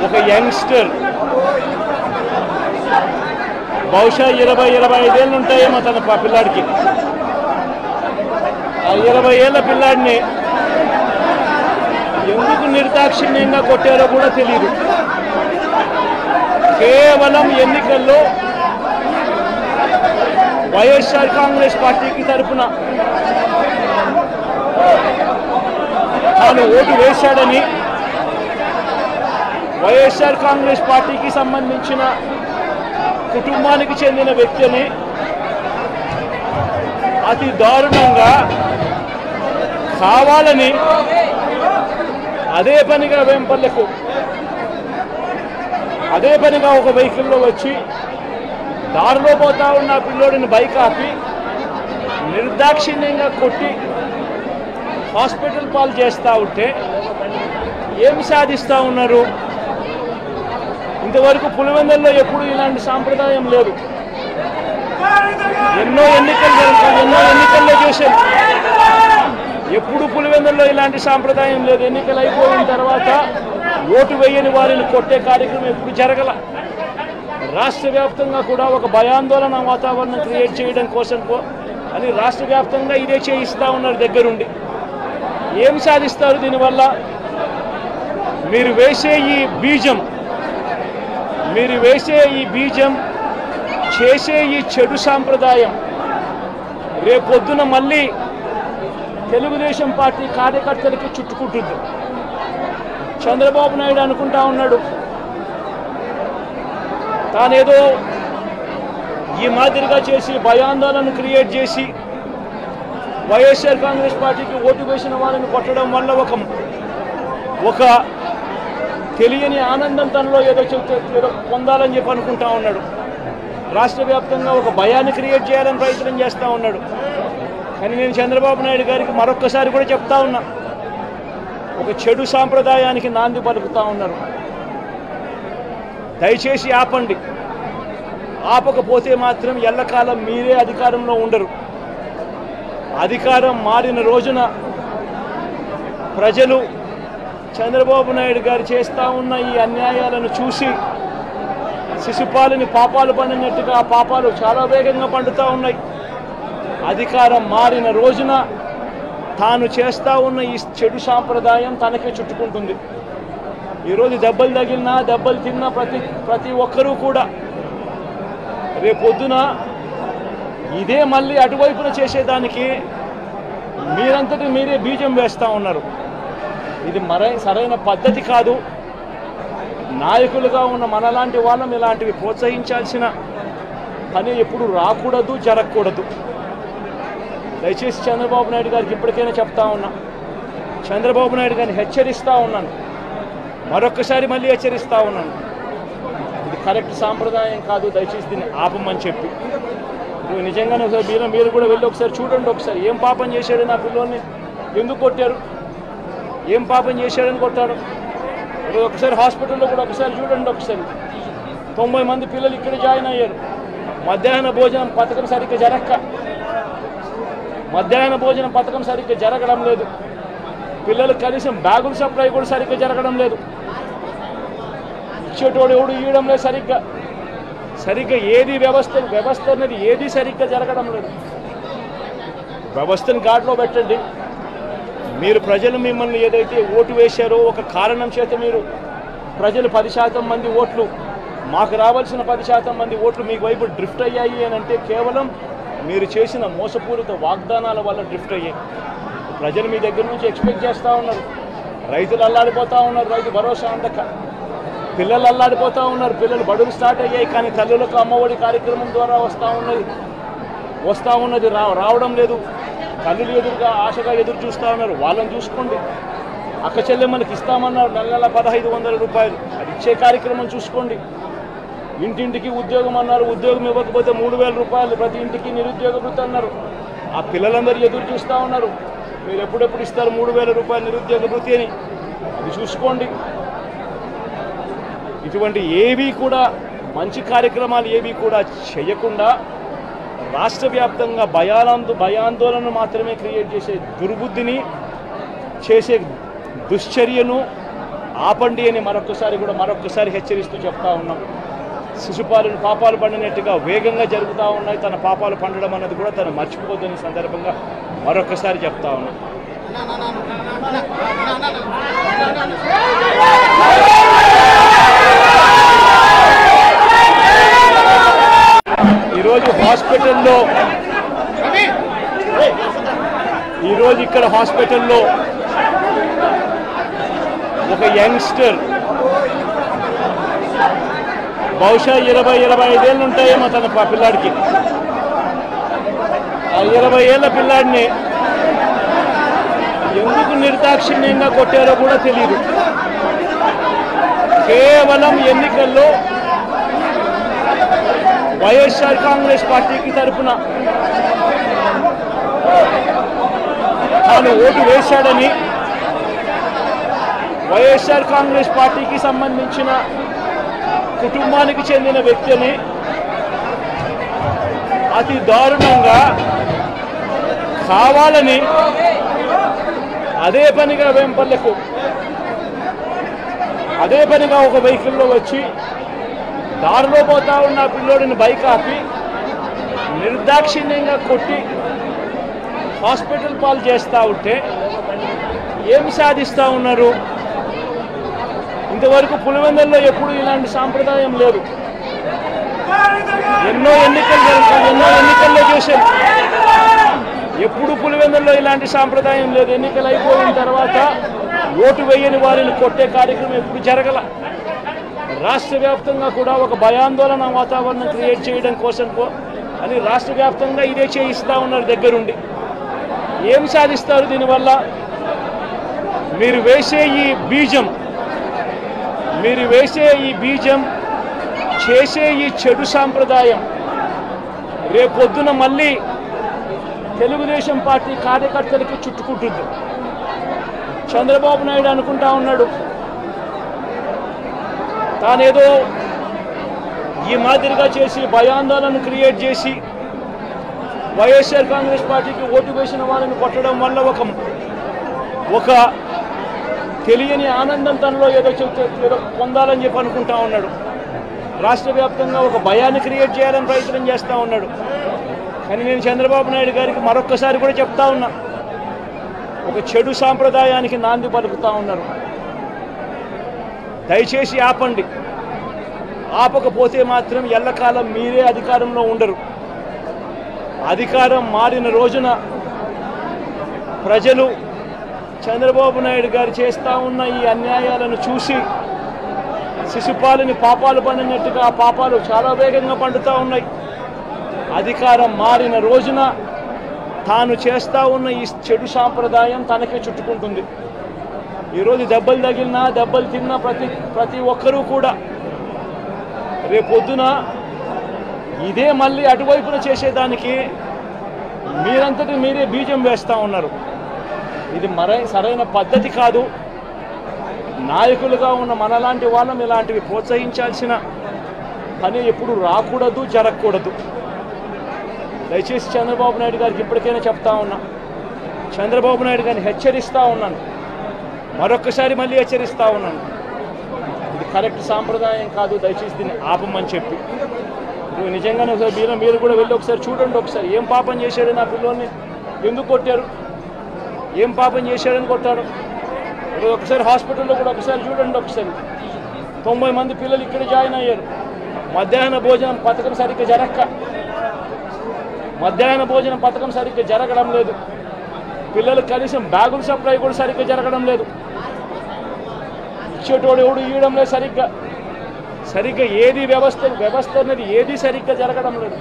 ఒక యంగ్స్టర్ బహుశా ఇరవై ఇరవై ఐదేళ్ళు ఉంటాయేమో తన ప- పిల్లాడికి ఆ ఇరవై ఏళ్ళ పిల్లాడిని ఎందుకు నిర్దాక్షిణ్యంగా కొట్టారో కూడా తెలియదు కేవలం ఎన్నికల్లో వైఎస్ఆర్ కాంగ్రెస్ పార్టీకి తరఫున తాను ఓటు వేశాడని వైఎస్ఆర్ కాంగ్రెస్ పార్టీకి సంబంధించిన కుటుంబానికి చెందిన వ్యక్తిని అతి దారుణంగా కావాలని అదే పనిగా వేంపల్లకు అదే పనిగా ఒక వెహికల్లో వచ్చి దారిలో పోతా ఉన్న ఆ పిల్లోడిని బైక్ ఆపి నిర్దాక్షిణ్యంగా కొట్టి హాస్పిటల్ పాలు చేస్తూ ఉంటే ఏమి సాధిస్తూ ఉన్నారు ఇంతవరకు పులివెందుల్లో ఎప్పుడు ఇలాంటి సాంప్రదాయం లేదు ఎన్నో ఎన్నికలు జరుగుతాయి ఎన్నో ఎన్నికల్లో చేశారు ఎప్పుడు పులివెందుల్లో ఇలాంటి సాంప్రదాయం లేదు ఎన్నికలు అయిపోయిన తర్వాత ఓటు వేయని వారిని కొట్టే కార్యక్రమం ఎప్పుడు జరగల రాష్ట్ర వ్యాప్తంగా కూడా ఒక భయాందోళన వాతావరణం క్రియేట్ చేయడం కోసం కో- అని రాష్ట్ర వ్యాప్తంగా ఇదే చేయిస్తూ ఉన్నారు దగ్గరుండి ఏం సాధిస్తారు దీనివల్ల మీరు వేసే ఈ బీజం మీరు వేసే ఈ బీజం చేసే ఈ చెడు సాంప్రదాయం రేపొద్దున మళ్ళీ తెలుగుదేశం పార్టీ కార్యకర్తలకి చుట్టుకుంటుంది చంద్రబాబు నాయుడు అనుకుంటా ఉన్నాడు తానేదో ఈ మాదిరిగా చేసి భయాందోళన క్రియేట్ చేసి వైఎస్ఆర్ కాంగ్రెస్ పార్టీకి ఓటు వేసిన వాళ్ళని కొట్టడం వల్ల ఒక ఒక తెలియని ఆనందం తనలో ఏదో చెప్తే ఏదో పొందాలని చెప్పి అనుకుంటా ఉన్నాడు రాష్ట్ర వ్యాప్తంగా ఒక భయాన్ని క్రియేట్ చేయాలని ప్రయత్నం చేస్తూ ఉన్నాడు కానీ నేను చంద్రబాబు నాయుడు గారికి మరొక్కసారి కూడా చెప్తా ఉన్నా ఒక చెడు సాంప్రదాయానికి నాంది పలుకుతా ఉన్నారు దయచేసి ఆపండి ఆపకపోతే మాత్రం ఎల్లకాలం మీరే అధికారంలో ఉండరు అధికారం మారిన రోజున ప్రజలు చంద్రబాబు నాయుడు గారు చేస్తూ ఉన్న ఈ అన్యాయాలను చూసి శిశుపాలని పాపాలు పండినట్టుగా ఆ పాపాలు చాలా వేగంగా పండుతూ ఉన్నాయి అధికారం మారిన రోజున తాను చేస్తూ ఉన్న ఈ చెడు సాంప్రదాయం తనకే చుట్టుకుంటుంది ఈరోజు దెబ్బలు తగిలినా దెబ్బలు తిన్నా ప్రతి ప్రతి ఒక్కరూ కూడా రేపొద్దున ఇదే మళ్ళీ అటువైపున చేసేదానికి మీరంతటి మీరే బీజం వేస్తూ ఉన్నారు ఇది మరై సరైన పద్ధతి కాదు నాయకులుగా ఉన్న మనలాంటి వాళ్ళం ఇలాంటివి ప్రోత్సహించాల్సిన పని ఎప్పుడు రాకూడదు జరగకూడదు దయచేసి చంద్రబాబు నాయుడు గారికి ఇప్పటికైనా చెప్తా ఉన్నా చంద్రబాబు నాయుడు గారిని హెచ్చరిస్తూ ఉన్నాను మరొక్కసారి మళ్ళీ హెచ్చరిస్తూ ఉన్నాను ఇది కరెక్ట్ సాంప్రదాయం కాదు దయచేసి దీన్ని ఆపమని చెప్పి ఇప్పుడు నిజంగానే ఒకసారి మీరు మీరు కూడా వెళ్ళి ఒకసారి చూడండి ఒకసారి ఏం పాపం చేశాడు నా పిల్లోని ఎందుకు కొట్టారు ఏం పాపం చేశాడని కొట్టాడు ఇప్పుడు ఒకసారి హాస్పిటల్లో కూడా ఒకసారి చూడండి ఒకసారి తొంభై మంది పిల్లలు ఇక్కడ జాయిన్ అయ్యారు మధ్యాహ్న భోజనం పథకం సరిగ్గా జరక్క మధ్యాహ్న భోజనం పథకం సరిగ్గా జరగడం లేదు పిల్లలకు కనీసం బ్యాగుల సప్లై కూడా సరిగ్గా జరగడం లేదు ఇచ్చేటోడు ఎవడు ఇవ్వడం లేదు సరిగ్గా సరిగ్గా ఏది వ్యవస్థ వ్యవస్థ అనేది ఏది సరిగ్గా జరగడం లేదు వ్యవస్థను గాడిలో పెట్టండి మీరు ప్రజలు మిమ్మల్ని ఏదైతే ఓటు వేశారో ఒక కారణం చేత మీరు ప్రజలు పది శాతం మంది ఓట్లు మాకు రావాల్సిన పది శాతం మంది ఓట్లు మీకు వైపు డ్రిఫ్ట్ అయ్యాయి అని అంటే కేవలం మీరు చేసిన మోసపూరిత వాగ్దానాల వల్ల డ్రిఫ్ట్ అయ్యాయి ప్రజలు మీ దగ్గర నుంచి ఎక్స్పెక్ట్ చేస్తూ ఉన్నారు రైతులు అల్లాడిపోతూ ఉన్నారు రైతు భరోసా అందక పిల్లలు అల్లాడిపోతూ ఉన్నారు పిల్లలు బడులు స్టార్ట్ అయ్యాయి కానీ తల్లులకు అమ్మఒడి కార్యక్రమం ద్వారా వస్తూ ఉన్నది వస్తూ ఉన్నది రా రావడం లేదు తల్లులు ఎదురుగా ఆశగా ఎదురు చూస్తూ ఉన్నారు వాళ్ళని చూసుకోండి అక్క చెల్లెమ్మలకి ఇస్తామన్నారు నెల నెల పదహైదు వందల రూపాయలు అది ఇచ్చే కార్యక్రమం చూసుకోండి ఇంటింటికి ఉద్యోగం అన్నారు ఉద్యోగం ఇవ్వకపోతే మూడు వేల రూపాయలు ప్రతి ఇంటికి నిరుద్యోగ వృత్తి అన్నారు ఆ పిల్లలందరూ ఎదురు చూస్తూ ఉన్నారు మీరు ఎప్పుడెప్పుడు ఇస్తారు మూడు వేల రూపాయలు నిరుద్యోగ వృత్తి అని అది చూసుకోండి ఇటువంటి ఏవి కూడా మంచి కార్యక్రమాలు ఏవి కూడా చేయకుండా రాష్ట్ర వ్యాప్తంగా భయానంద భయాందోళన మాత్రమే క్రియేట్ చేసే దుర్బుద్ధిని చేసే దుశ్చర్యను ఆపండి అని మరొకసారి కూడా మరొకసారి హెచ్చరిస్తూ చెప్తా ఉన్నాం శిశుపాలను పాపాలు పండినట్టుగా వేగంగా జరుగుతూ ఉన్నాయి తన పాపాలు పండడం అన్నది కూడా తను మర్చిపోదని సందర్భంగా మరొకసారి చెప్తా ఉన్నాం ఈరోజు హాస్పిటల్లో ఈరోజు ఇక్కడ హాస్పిటల్లో ఒక యంగ్స్టర్ బహుశా ఇరవై ఇరవై ఐదేళ్ళు ఉంటాయేమో తన ప- పిల్లాడికి ఆ ఇరవై ఏళ్ళ పిల్లాడిని ఎందుకు నిర్దాక్షిణ్యంగా కొట్టారో కూడా తెలియదు కేవలం ఎన్నికల్లో వైఎస్ఆర్ కాంగ్రెస్ పార్టీకి తరఫున తాను ఓటు వేశాడని వైఎస్ఆర్ కాంగ్రెస్ పార్టీకి సంబంధించిన కుటుంబానికి చెందిన వ్యక్తిని అతి దారుణంగా కావాలని అదే పనిగా వెంపర్లకు అదే పనిగా ఒక వెహికల్లో వచ్చి దారిలో పోతా ఉన్న ఆ పిల్లోడిని బైక్ ఆపి నిర్దాక్షిణ్యంగా కొట్టి హాస్పిటల్ పాలు చేస్తూ ఉంటే ఏం సాధిస్తూ ఉన్నారు ఇంతవరకు పులివెందుల్లో ఎప్పుడు ఇలాంటి సాంప్రదాయం లేదు ఎన్నో ఎన్నికలు జరుగుతాయి ఎన్నో ఎన్నికల్లో చేశారు ఎప్పుడు పులివెందుల్లో ఇలాంటి సాంప్రదాయం లేదు ఎన్నికలు అయిపోయిన తర్వాత ఓటు వేయని వారిని కొట్టే కార్యక్రమం ఎప్పుడు జరగల రాష్ట్ర వ్యాప్తంగా కూడా ఒక భయాందోళన వాతావరణం క్రియేట్ చేయడం కోసం కో- అని రాష్ట్ర వ్యాప్తంగా ఇదే చేయిస్తూ ఉన్నారు దగ్గరుండి ఏం సాధిస్తారు దీనివల్ల మీరు వేసే ఈ బీజం మీరు వేసే ఈ బీజం చేసే ఈ చెడు సాంప్రదాయం రేపొద్దున మళ్ళీ తెలుగుదేశం పార్టీ కార్యకర్తలకి చుట్టుకుంటుంది చంద్రబాబు నాయుడు అనుకుంటా ఉన్నాడు తానేదో ఈ మాదిరిగా చేసి భయాందోళన క్రియేట్ చేసి వైఎస్ఆర్ కాంగ్రెస్ పార్టీకి ఓటు వేసిన వాళ్ళని కొట్టడం వల్ల ఒక ఒక తెలియని ఆనందం తనలో ఏదో చెప్తే ఏదో పొందాలని చెప్పి అనుకుంటా ఉన్నాడు రాష్ట్ర వ్యాప్తంగా ఒక భయాన్ని క్రియేట్ చేయాలని ప్రయత్నం చేస్తూ ఉన్నాడు కానీ నేను చంద్రబాబు నాయుడు గారికి మరొక్కసారి కూడా చెప్తా ఉన్నా ఒక చెడు సాంప్రదాయానికి నాంది పలుకుతా ఉన్నారు దయచేసి ఆపండి ఆపకపోతే మాత్రం ఎల్లకాలం మీరే అధికారంలో ఉండరు అధికారం మారిన రోజున ప్రజలు చంద్రబాబు నాయుడు గారు చేస్తూ ఉన్న ఈ అన్యాయాలను చూసి శిశుపాలని పాపాలు పండినట్టుగా ఆ పాపాలు చాలా వేగంగా పండుతూ ఉన్నాయి అధికారం మారిన రోజున తాను చేస్తూ ఉన్న ఈ చెడు సాంప్రదాయం తనకే చుట్టుకుంటుంది ఈరోజు దెబ్బలు తగిలినా దెబ్బలు తిన్నా ప్రతి ప్రతి ఒక్కరూ కూడా రేపొద్దున ఇదే మళ్ళీ అటువైపున చేసేదానికి మీరంతటి మీరే బీజం వేస్తూ ఉన్నారు ఇది మరై సరైన పద్ధతి కాదు నాయకులుగా ఉన్న మనలాంటి వాళ్ళం ఇలాంటివి ప్రోత్సహించాల్సిన పని ఎప్పుడు రాకూడదు జరగకూడదు దయచేసి చంద్రబాబు నాయుడు గారికి ఇప్పటికైనా చెప్తా ఉన్నా చంద్రబాబు నాయుడు గారిని హెచ్చరిస్తూ ఉన్నాను మరొకసారి మళ్ళీ హెచ్చరిస్తూ ఉన్నాను ఇది కరెక్ట్ సాంప్రదాయం కాదు దయచేసి దీన్ని ఆపమని చెప్పి ఇప్పుడు నిజంగానే ఒకసారి మీరు మీరు కూడా వెళ్ళి ఒకసారి చూడండి ఒకసారి ఏం పాపం చేశాడు నా పిల్లోని ఎందుకు కొట్టారు ఏం పాపం చేశాడని కొట్టాడు ఇప్పుడు ఒకసారి హాస్పిటల్లో కూడా ఒకసారి చూడండి ఒకసారి తొంభై మంది పిల్లలు ఇక్కడ జాయిన్ అయ్యారు మధ్యాహ్న భోజనం పథకం సరిగ్గా జరక్క మధ్యాహ్న భోజనం పథకం సరిగ్గా జరగడం లేదు పిల్లలకు కనీసం బ్యాగుల సప్లై కూడా సరిగ్గా జరగడం లేదు ఇచ్చేటోడు ఎవడు ఇవ్వడం లేదు సరిగ్గా సరిగ్గా ఏది వ్యవస్థ వ్యవస్థ అనేది ఏది సరిగ్గా జరగడం లేదు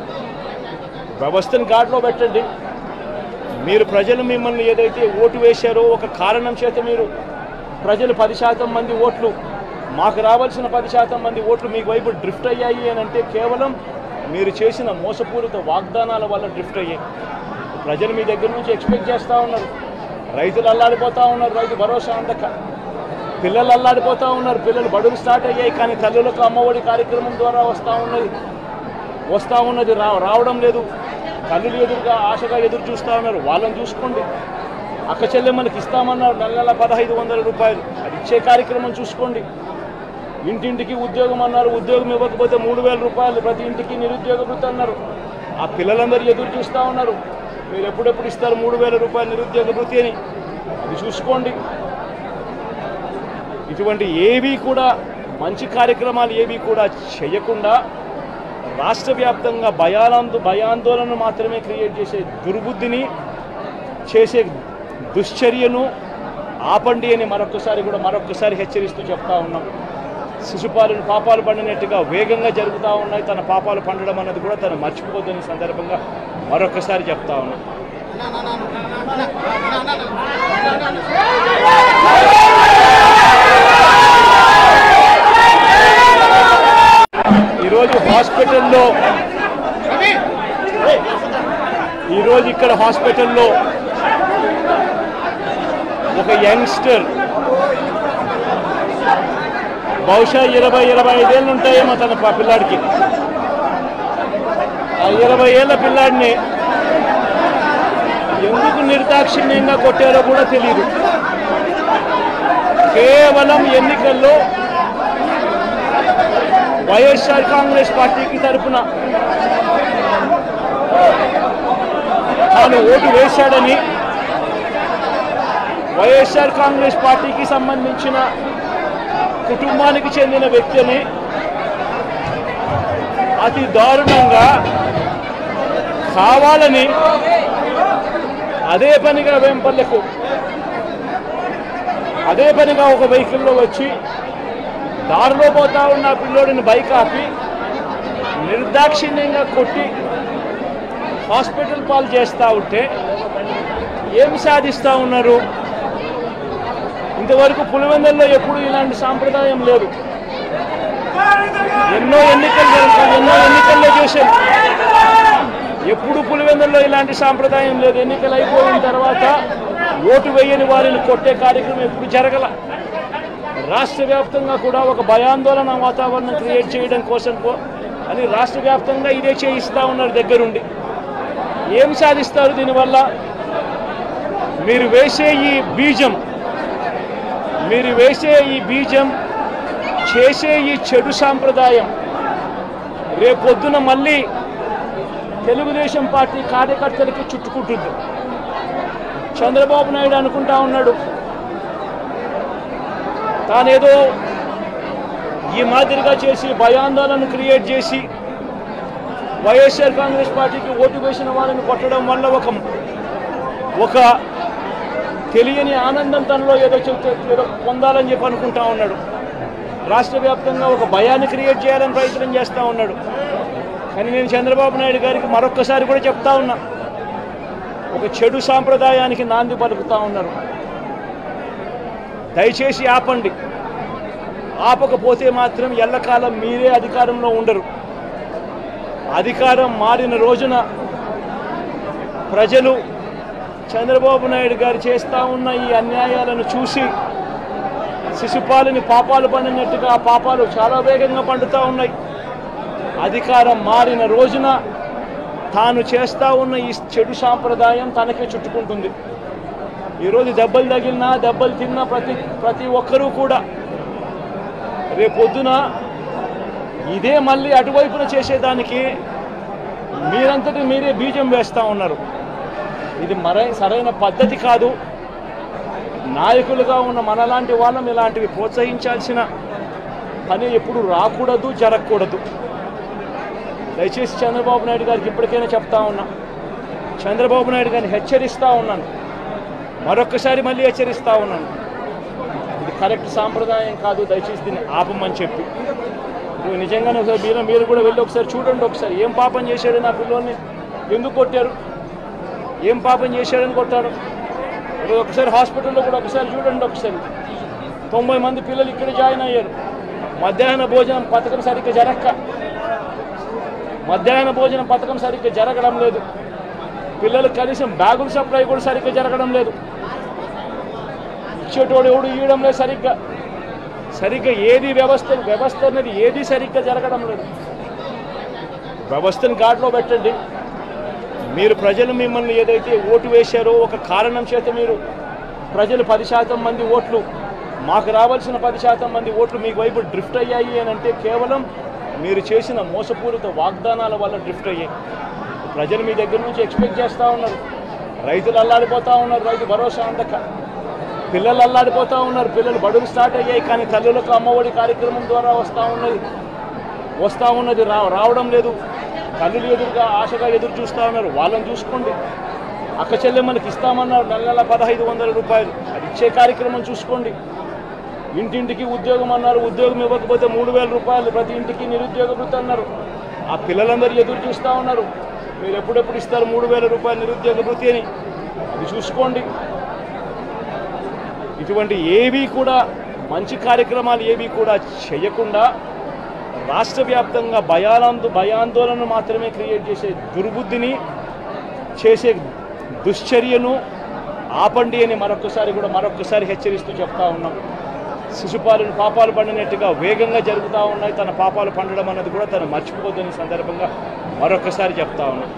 వ్యవస్థను గాడిలో పెట్టండి మీరు ప్రజలు మిమ్మల్ని ఏదైతే ఓటు వేశారో ఒక కారణం చేత మీరు ప్రజలు పది శాతం మంది ఓట్లు మాకు రావాల్సిన పది శాతం మంది ఓట్లు మీకు వైపు డ్రిఫ్ట్ అయ్యాయి అని అంటే కేవలం మీరు చేసిన మోసపూరిత వాగ్దానాల వల్ల డ్రిఫ్ట్ అయ్యాయి ప్రజలు మీ దగ్గర నుంచి ఎక్స్పెక్ట్ చేస్తూ ఉన్నారు రైతులు అల్లాడిపోతూ ఉన్నారు రైతు భరోసా అందక పిల్లలు అల్లాడిపోతూ ఉన్నారు పిల్లలు బడులు స్టార్ట్ అయ్యాయి కానీ తల్లులకు అమ్మఒడి కార్యక్రమం ద్వారా వస్తూ ఉన్నది వస్తూ ఉన్నది రా రావడం లేదు తల్లులు ఎదురుగా ఆశగా ఎదురు చూస్తూ ఉన్నారు వాళ్ళని చూసుకోండి అక్క చెల్లెమ్మలకి ఇస్తామన్నారు నెల నెల పదహైదు వందల రూపాయలు అది ఇచ్చే కార్యక్రమం చూసుకోండి ఇంటింటికి ఉద్యోగం అన్నారు ఉద్యోగం ఇవ్వకపోతే మూడు వేల రూపాయలు ప్రతి ఇంటికి నిరుద్యోగ వృత్తి అన్నారు ఆ పిల్లలందరూ ఎదురు చూస్తూ ఉన్నారు మీరు ఎప్పుడెప్పుడు ఇస్తారు మూడు వేల రూపాయలు నిరుద్యోగ వృత్తి అని అది చూసుకోండి ఇటువంటి ఏవి కూడా మంచి కార్యక్రమాలు ఏవి కూడా చేయకుండా రాష్ట్ర వ్యాప్తంగా భయానంద భయాందోళన మాత్రమే క్రియేట్ చేసే దుర్బుద్ధిని చేసే దుశ్చర్యను ఆపండి అని మరొకసారి కూడా మరొకసారి హెచ్చరిస్తూ చెప్తా ఉన్నాం శిశుపాలను పాపాలు పండినట్టుగా వేగంగా జరుగుతూ ఉన్నాయి తన పాపాలు పండడం అన్నది కూడా తను మర్చిపోదని సందర్భంగా మరొకసారి చెప్తా ఉన్నాం ఈరోజు హాస్పిటల్లో ఈరోజు ఇక్కడ హాస్పిటల్లో ఒక యంగ్స్టర్ బహుశా ఇరవై ఇరవై ఐదేళ్ళు ఉంటాయేమో తన ప- పిల్లాడికి ఆ ఇరవై ఏళ్ళ పిల్లాడిని ఎందుకు నిర్దాక్షిణ్యంగా కొట్టారో కూడా తెలియదు కేవలం ఎన్నికల్లో వైఎస్ఆర్ కాంగ్రెస్ పార్టీకి తరఫున తాను ఓటు వేశాడని వైఎస్ఆర్ కాంగ్రెస్ పార్టీకి సంబంధించిన కుటుంబానికి చెందిన వ్యక్తిని అతి దారుణంగా కావాలని అదే పనిగా వెంపర్లకు అదే పనిగా ఒక వెహికల్లో వచ్చి దారిలో పోతా ఉన్న ఆ పిల్లోడిని బైక్ ఆపి నిర్దాక్షిణ్యంగా కొట్టి హాస్పిటల్ పాలు చేస్తూ ఉంటే ఏం సాధిస్తూ ఉన్నారు ఇంతవరకు పులివెందుల్లో ఎప్పుడు ఇలాంటి సాంప్రదాయం లేదు ఎన్నో ఎన్నికలు జరుగుతాయి ఎన్నో ఎన్నికల్లో చేశాం ఎప్పుడు పులివెందుల్లో ఇలాంటి సాంప్రదాయం లేదు ఎన్నికలు అయిపోయిన తర్వాత ఓటు వేయని వారిని కొట్టే కార్యక్రమం ఎప్పుడు జరగల రాష్ట్ర వ్యాప్తంగా కూడా ఒక భయాందోళన వాతావరణం క్రియేట్ చేయడం కోసం కో- అని రాష్ట్ర వ్యాప్తంగా ఇదే చేయిస్తూ ఉన్నారు దగ్గరుండి ఏం సాధిస్తారు దీనివల్ల మీరు వేసే ఈ బీజం మీరు వేసే ఈ బీజం చేసే ఈ చెడు సాంప్రదాయం రేపొద్దున మళ్ళీ తెలుగుదేశం పార్టీ కార్యకర్తలకి చుట్టుకుంటుంది చంద్రబాబు నాయుడు అనుకుంటా ఉన్నాడు తానేదో ఈ మాదిరిగా చేసి భయాందోళన క్రియేట్ చేసి వైఎస్ఆర్ కాంగ్రెస్ పార్టీకి ఓటు వేసిన వాళ్ళని కొట్టడం వల్ల ఒక ఒక తెలియని ఆనందం తనలో ఏదో చెప్తే ఏదో పొందాలని చెప్పి అనుకుంటా ఉన్నాడు రాష్ట్ర వ్యాప్తంగా ఒక భయాన్ని క్రియేట్ చేయాలని ప్రయత్నం చేస్తూ ఉన్నాడు కానీ నేను చంద్రబాబు నాయుడు గారికి మరొక్కసారి కూడా చెప్తా ఉన్నా ఒక చెడు సాంప్రదాయానికి నాంది పలుకుతా ఉన్నారు దయచేసి ఆపండి ఆపకపోతే మాత్రం ఎల్లకాలం మీరే అధికారంలో ఉండరు అధికారం మారిన రోజున ప్రజలు చంద్రబాబు నాయుడు గారు చేస్తూ ఉన్న ఈ అన్యాయాలను చూసి శిశుపాలని పాపాలు పండినట్టుగా ఆ పాపాలు చాలా వేగంగా పండుతూ ఉన్నాయి అధికారం మారిన రోజున తాను చేస్తూ ఉన్న ఈ చెడు సాంప్రదాయం తనకే చుట్టుకుంటుంది ఈరోజు దెబ్బలు తగిలినా దెబ్బలు తిన్నా ప్రతి ప్రతి ఒక్కరూ కూడా రేపొద్దున ఇదే మళ్ళీ అటువైపున చేసేదానికి మీరంతటి మీరే బీజం వేస్తూ ఉన్నారు ఇది మరై సరైన పద్ధతి కాదు నాయకులుగా ఉన్న మనలాంటి వాళ్ళం ఇలాంటివి ప్రోత్సహించాల్సిన పని ఎప్పుడు రాకూడదు జరగకూడదు దయచేసి చంద్రబాబు నాయుడు గారికి ఇప్పటికైనా చెప్తా ఉన్నా చంద్రబాబు నాయుడు గారిని హెచ్చరిస్తూ ఉన్నాను మరొక్కసారి మళ్ళీ హెచ్చరిస్తూ ఉన్నాను ఇది కరెక్ట్ సాంప్రదాయం కాదు దయచేసి దీన్ని ఆపమని చెప్పి ఇప్పుడు నిజంగానే ఒకసారి మీరు మీరు కూడా వెళ్ళి ఒకసారి చూడండి ఒకసారి ఏం పాపం చేశాడు నా పిల్లోని ఎందుకు కొట్టారు ఏం పాపం చేశాడని కొట్టాడు ఇప్పుడు ఒకసారి హాస్పిటల్లో కూడా ఒకసారి చూడండి ఒకసారి తొంభై మంది పిల్లలు ఇక్కడ జాయిన్ అయ్యారు మధ్యాహ్న భోజనం పథకం సరిగ్గా జరక్క మధ్యాహ్న భోజనం పథకం సరిగ్గా జరగడం లేదు పిల్లలకు కనీసం బ్యాగుల సప్లై కూడా సరిగ్గా జరగడం లేదు ఇచ్చేటోడు ఎవడు ఇవ్వడం లేదు సరిగ్గా సరిగ్గా ఏది వ్యవస్థ వ్యవస్థ అనేది ఏది సరిగ్గా జరగడం లేదు వ్యవస్థను గాడిలో పెట్టండి మీరు ప్రజలు మిమ్మల్ని ఏదైతే ఓటు వేశారో ఒక కారణం చేత మీరు ప్రజలు పది శాతం మంది ఓట్లు మాకు రావాల్సిన పది శాతం మంది ఓట్లు మీకు వైపు డ్రిఫ్ట్ అయ్యాయి అని అంటే కేవలం మీరు చేసిన మోసపూరిత వాగ్దానాల వల్ల డ్రిఫ్ట్ అయ్యాయి ప్రజలు మీ దగ్గర నుంచి ఎక్స్పెక్ట్ చేస్తూ ఉన్నారు రైతులు అల్లాడిపోతూ ఉన్నారు రైతు భరోసా అందక పిల్లలు అల్లాడిపోతూ ఉన్నారు పిల్లలు బడులు స్టార్ట్ అయ్యాయి కానీ తల్లులకు అమ్మఒడి కార్యక్రమం ద్వారా వస్తూ ఉన్నది వస్తూ ఉన్నది రా రావడం లేదు తల్లులు ఎదురుగా ఆశగా ఎదురు చూస్తూ ఉన్నారు వాళ్ళని చూసుకోండి అక్క చెల్లెమ్మలకి ఇస్తామన్నారు నెల నెల పదహైదు వందల రూపాయలు అది ఇచ్చే కార్యక్రమం చూసుకోండి ఇంటింటికి ఉద్యోగం అన్నారు ఉద్యోగం ఇవ్వకపోతే మూడు వేల రూపాయలు ప్రతి ఇంటికి నిరుద్యోగ వృత్తి అన్నారు ఆ పిల్లలందరూ ఎదురు చూస్తూ ఉన్నారు మీరు ఎప్పుడెప్పుడు ఇస్తారు మూడు వేల రూపాయలు నిరుద్యోగ వృత్తి అని అది చూసుకోండి ఇటువంటి ఏవి కూడా మంచి కార్యక్రమాలు ఏవి కూడా చేయకుండా రాష్ట్ర వ్యాప్తంగా భయానంద భయాందోళన మాత్రమే క్రియేట్ చేసే దుర్బుద్ధిని చేసే దుశ్చర్యను ఆపండి అని మరొకసారి కూడా మరొకసారి హెచ్చరిస్తూ చెప్తా ఉన్నాం శిశుపాలను పాపాలు పండినట్టుగా వేగంగా జరుగుతూ ఉన్నాయి తన పాపాలు పండడం అన్నది కూడా తను మర్చిపోదని సందర్భంగా మరొకసారి చెప్తా ఉన్నాం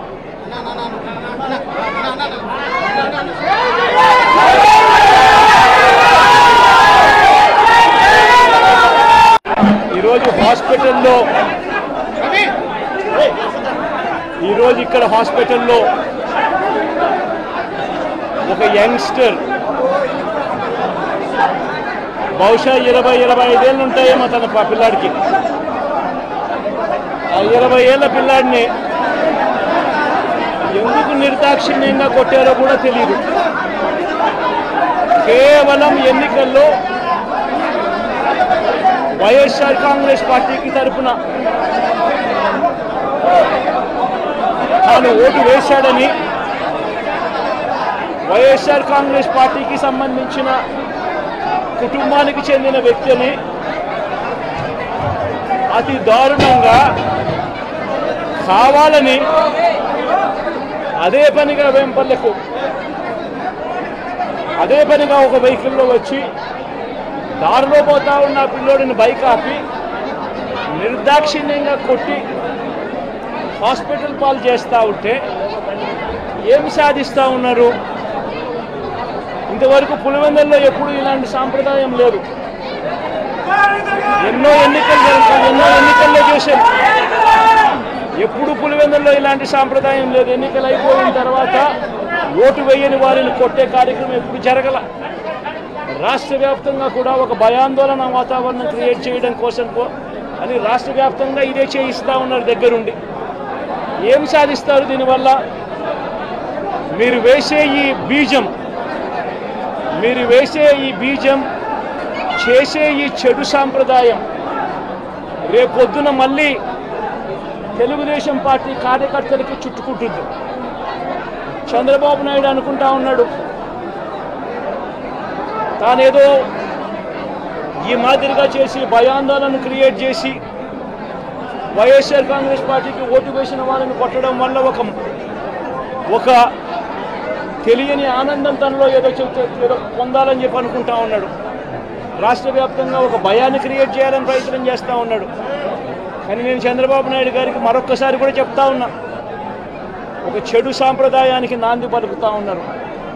ఈరోజు హాస్పిటల్లో ఈరోజు ఇక్కడ హాస్పిటల్లో ఒక యంగ్స్టర్ బహుశా ఇరవై ఇరవై ఐదేళ్ళు ఉంటాయేమో తన ప- పిల్లాడికి ఆ ఇరవై ఏళ్ళ పిల్లాడిని ఎందుకు నిర్దాక్షిణ్యంగా కొట్టారో కూడా తెలియదు కేవలం ఎన్నికల్లో వైఎస్ఆర్ కాంగ్రెస్ పార్టీకి తరఫున తాను ఓటు వేశాడని వైఎస్ఆర్ కాంగ్రెస్ పార్టీకి సంబంధించిన కుటుంబానికి చెందిన వ్యక్తిని అతి దారుణంగా కావాలని అదే పనిగా వెంపర్లకు అదే పనిగా ఒక వెహికల్లో వచ్చి దారిలో పోతా ఉన్న ఆ పిల్లోడిని బైక్ ఆపి నిర్దాక్షిణ్యంగా కొట్టి హాస్పిటల్ పాలు చేస్తూ ఉంటే ఏం సాధిస్తూ ఉన్నారు ఇంతవరకు పులివెందుల్లో ఎప్పుడు ఇలాంటి సాంప్రదాయం లేదు ఎన్నో ఎన్నికలు జరుగుతాయి ఎన్నో ఎన్నికల్లో చేశాం ఎప్పుడు పులివెందుల్లో ఇలాంటి సాంప్రదాయం లేదు ఎన్నికలు అయిపోయిన తర్వాత ఓటు వేయని వారిని కొట్టే కార్యక్రమం ఎప్పుడు జరగల రాష్ట్ర వ్యాప్తంగా కూడా ఒక భయాందోళన వాతావరణం క్రియేట్ చేయడం కోసం కో- అని రాష్ట్ర వ్యాప్తంగా ఇదే చేయిస్తూ ఉన్నారు దగ్గరుండి ఏం సాధిస్తారు దీనివల్ల మీరు వేసే ఈ బీజం మీరు వేసే ఈ బీజం చేసే ఈ చెడు సాంప్రదాయం రేపొద్దున మళ్ళీ తెలుగుదేశం పార్టీ కార్యకర్తలకి చుట్టుకుంటుంది చంద్రబాబు నాయుడు అనుకుంటా ఉన్నాడు తానేదో ఈ మాదిరిగా చేసి భయాందోళన క్రియేట్ చేసి వైఎస్ఆర్ కాంగ్రెస్ పార్టీకి ఓటు వేసిన వాళ్ళని కొట్టడం వల్ల ఒక ఒక తెలియని ఆనందం తనలో ఏదో చెప్తే ఏదో పొందాలని చెప్పి అనుకుంటా ఉన్నాడు రాష్ట్ర వ్యాప్తంగా ఒక భయాన్ని క్రియేట్ చేయాలని ప్రయత్నం చేస్తూ ఉన్నాడు కానీ నేను చంద్రబాబు నాయుడు గారికి మరొక్కసారి కూడా చెప్తా ఉన్నా ఒక చెడు సాంప్రదాయానికి నాంది పలుకుతా ఉన్నారు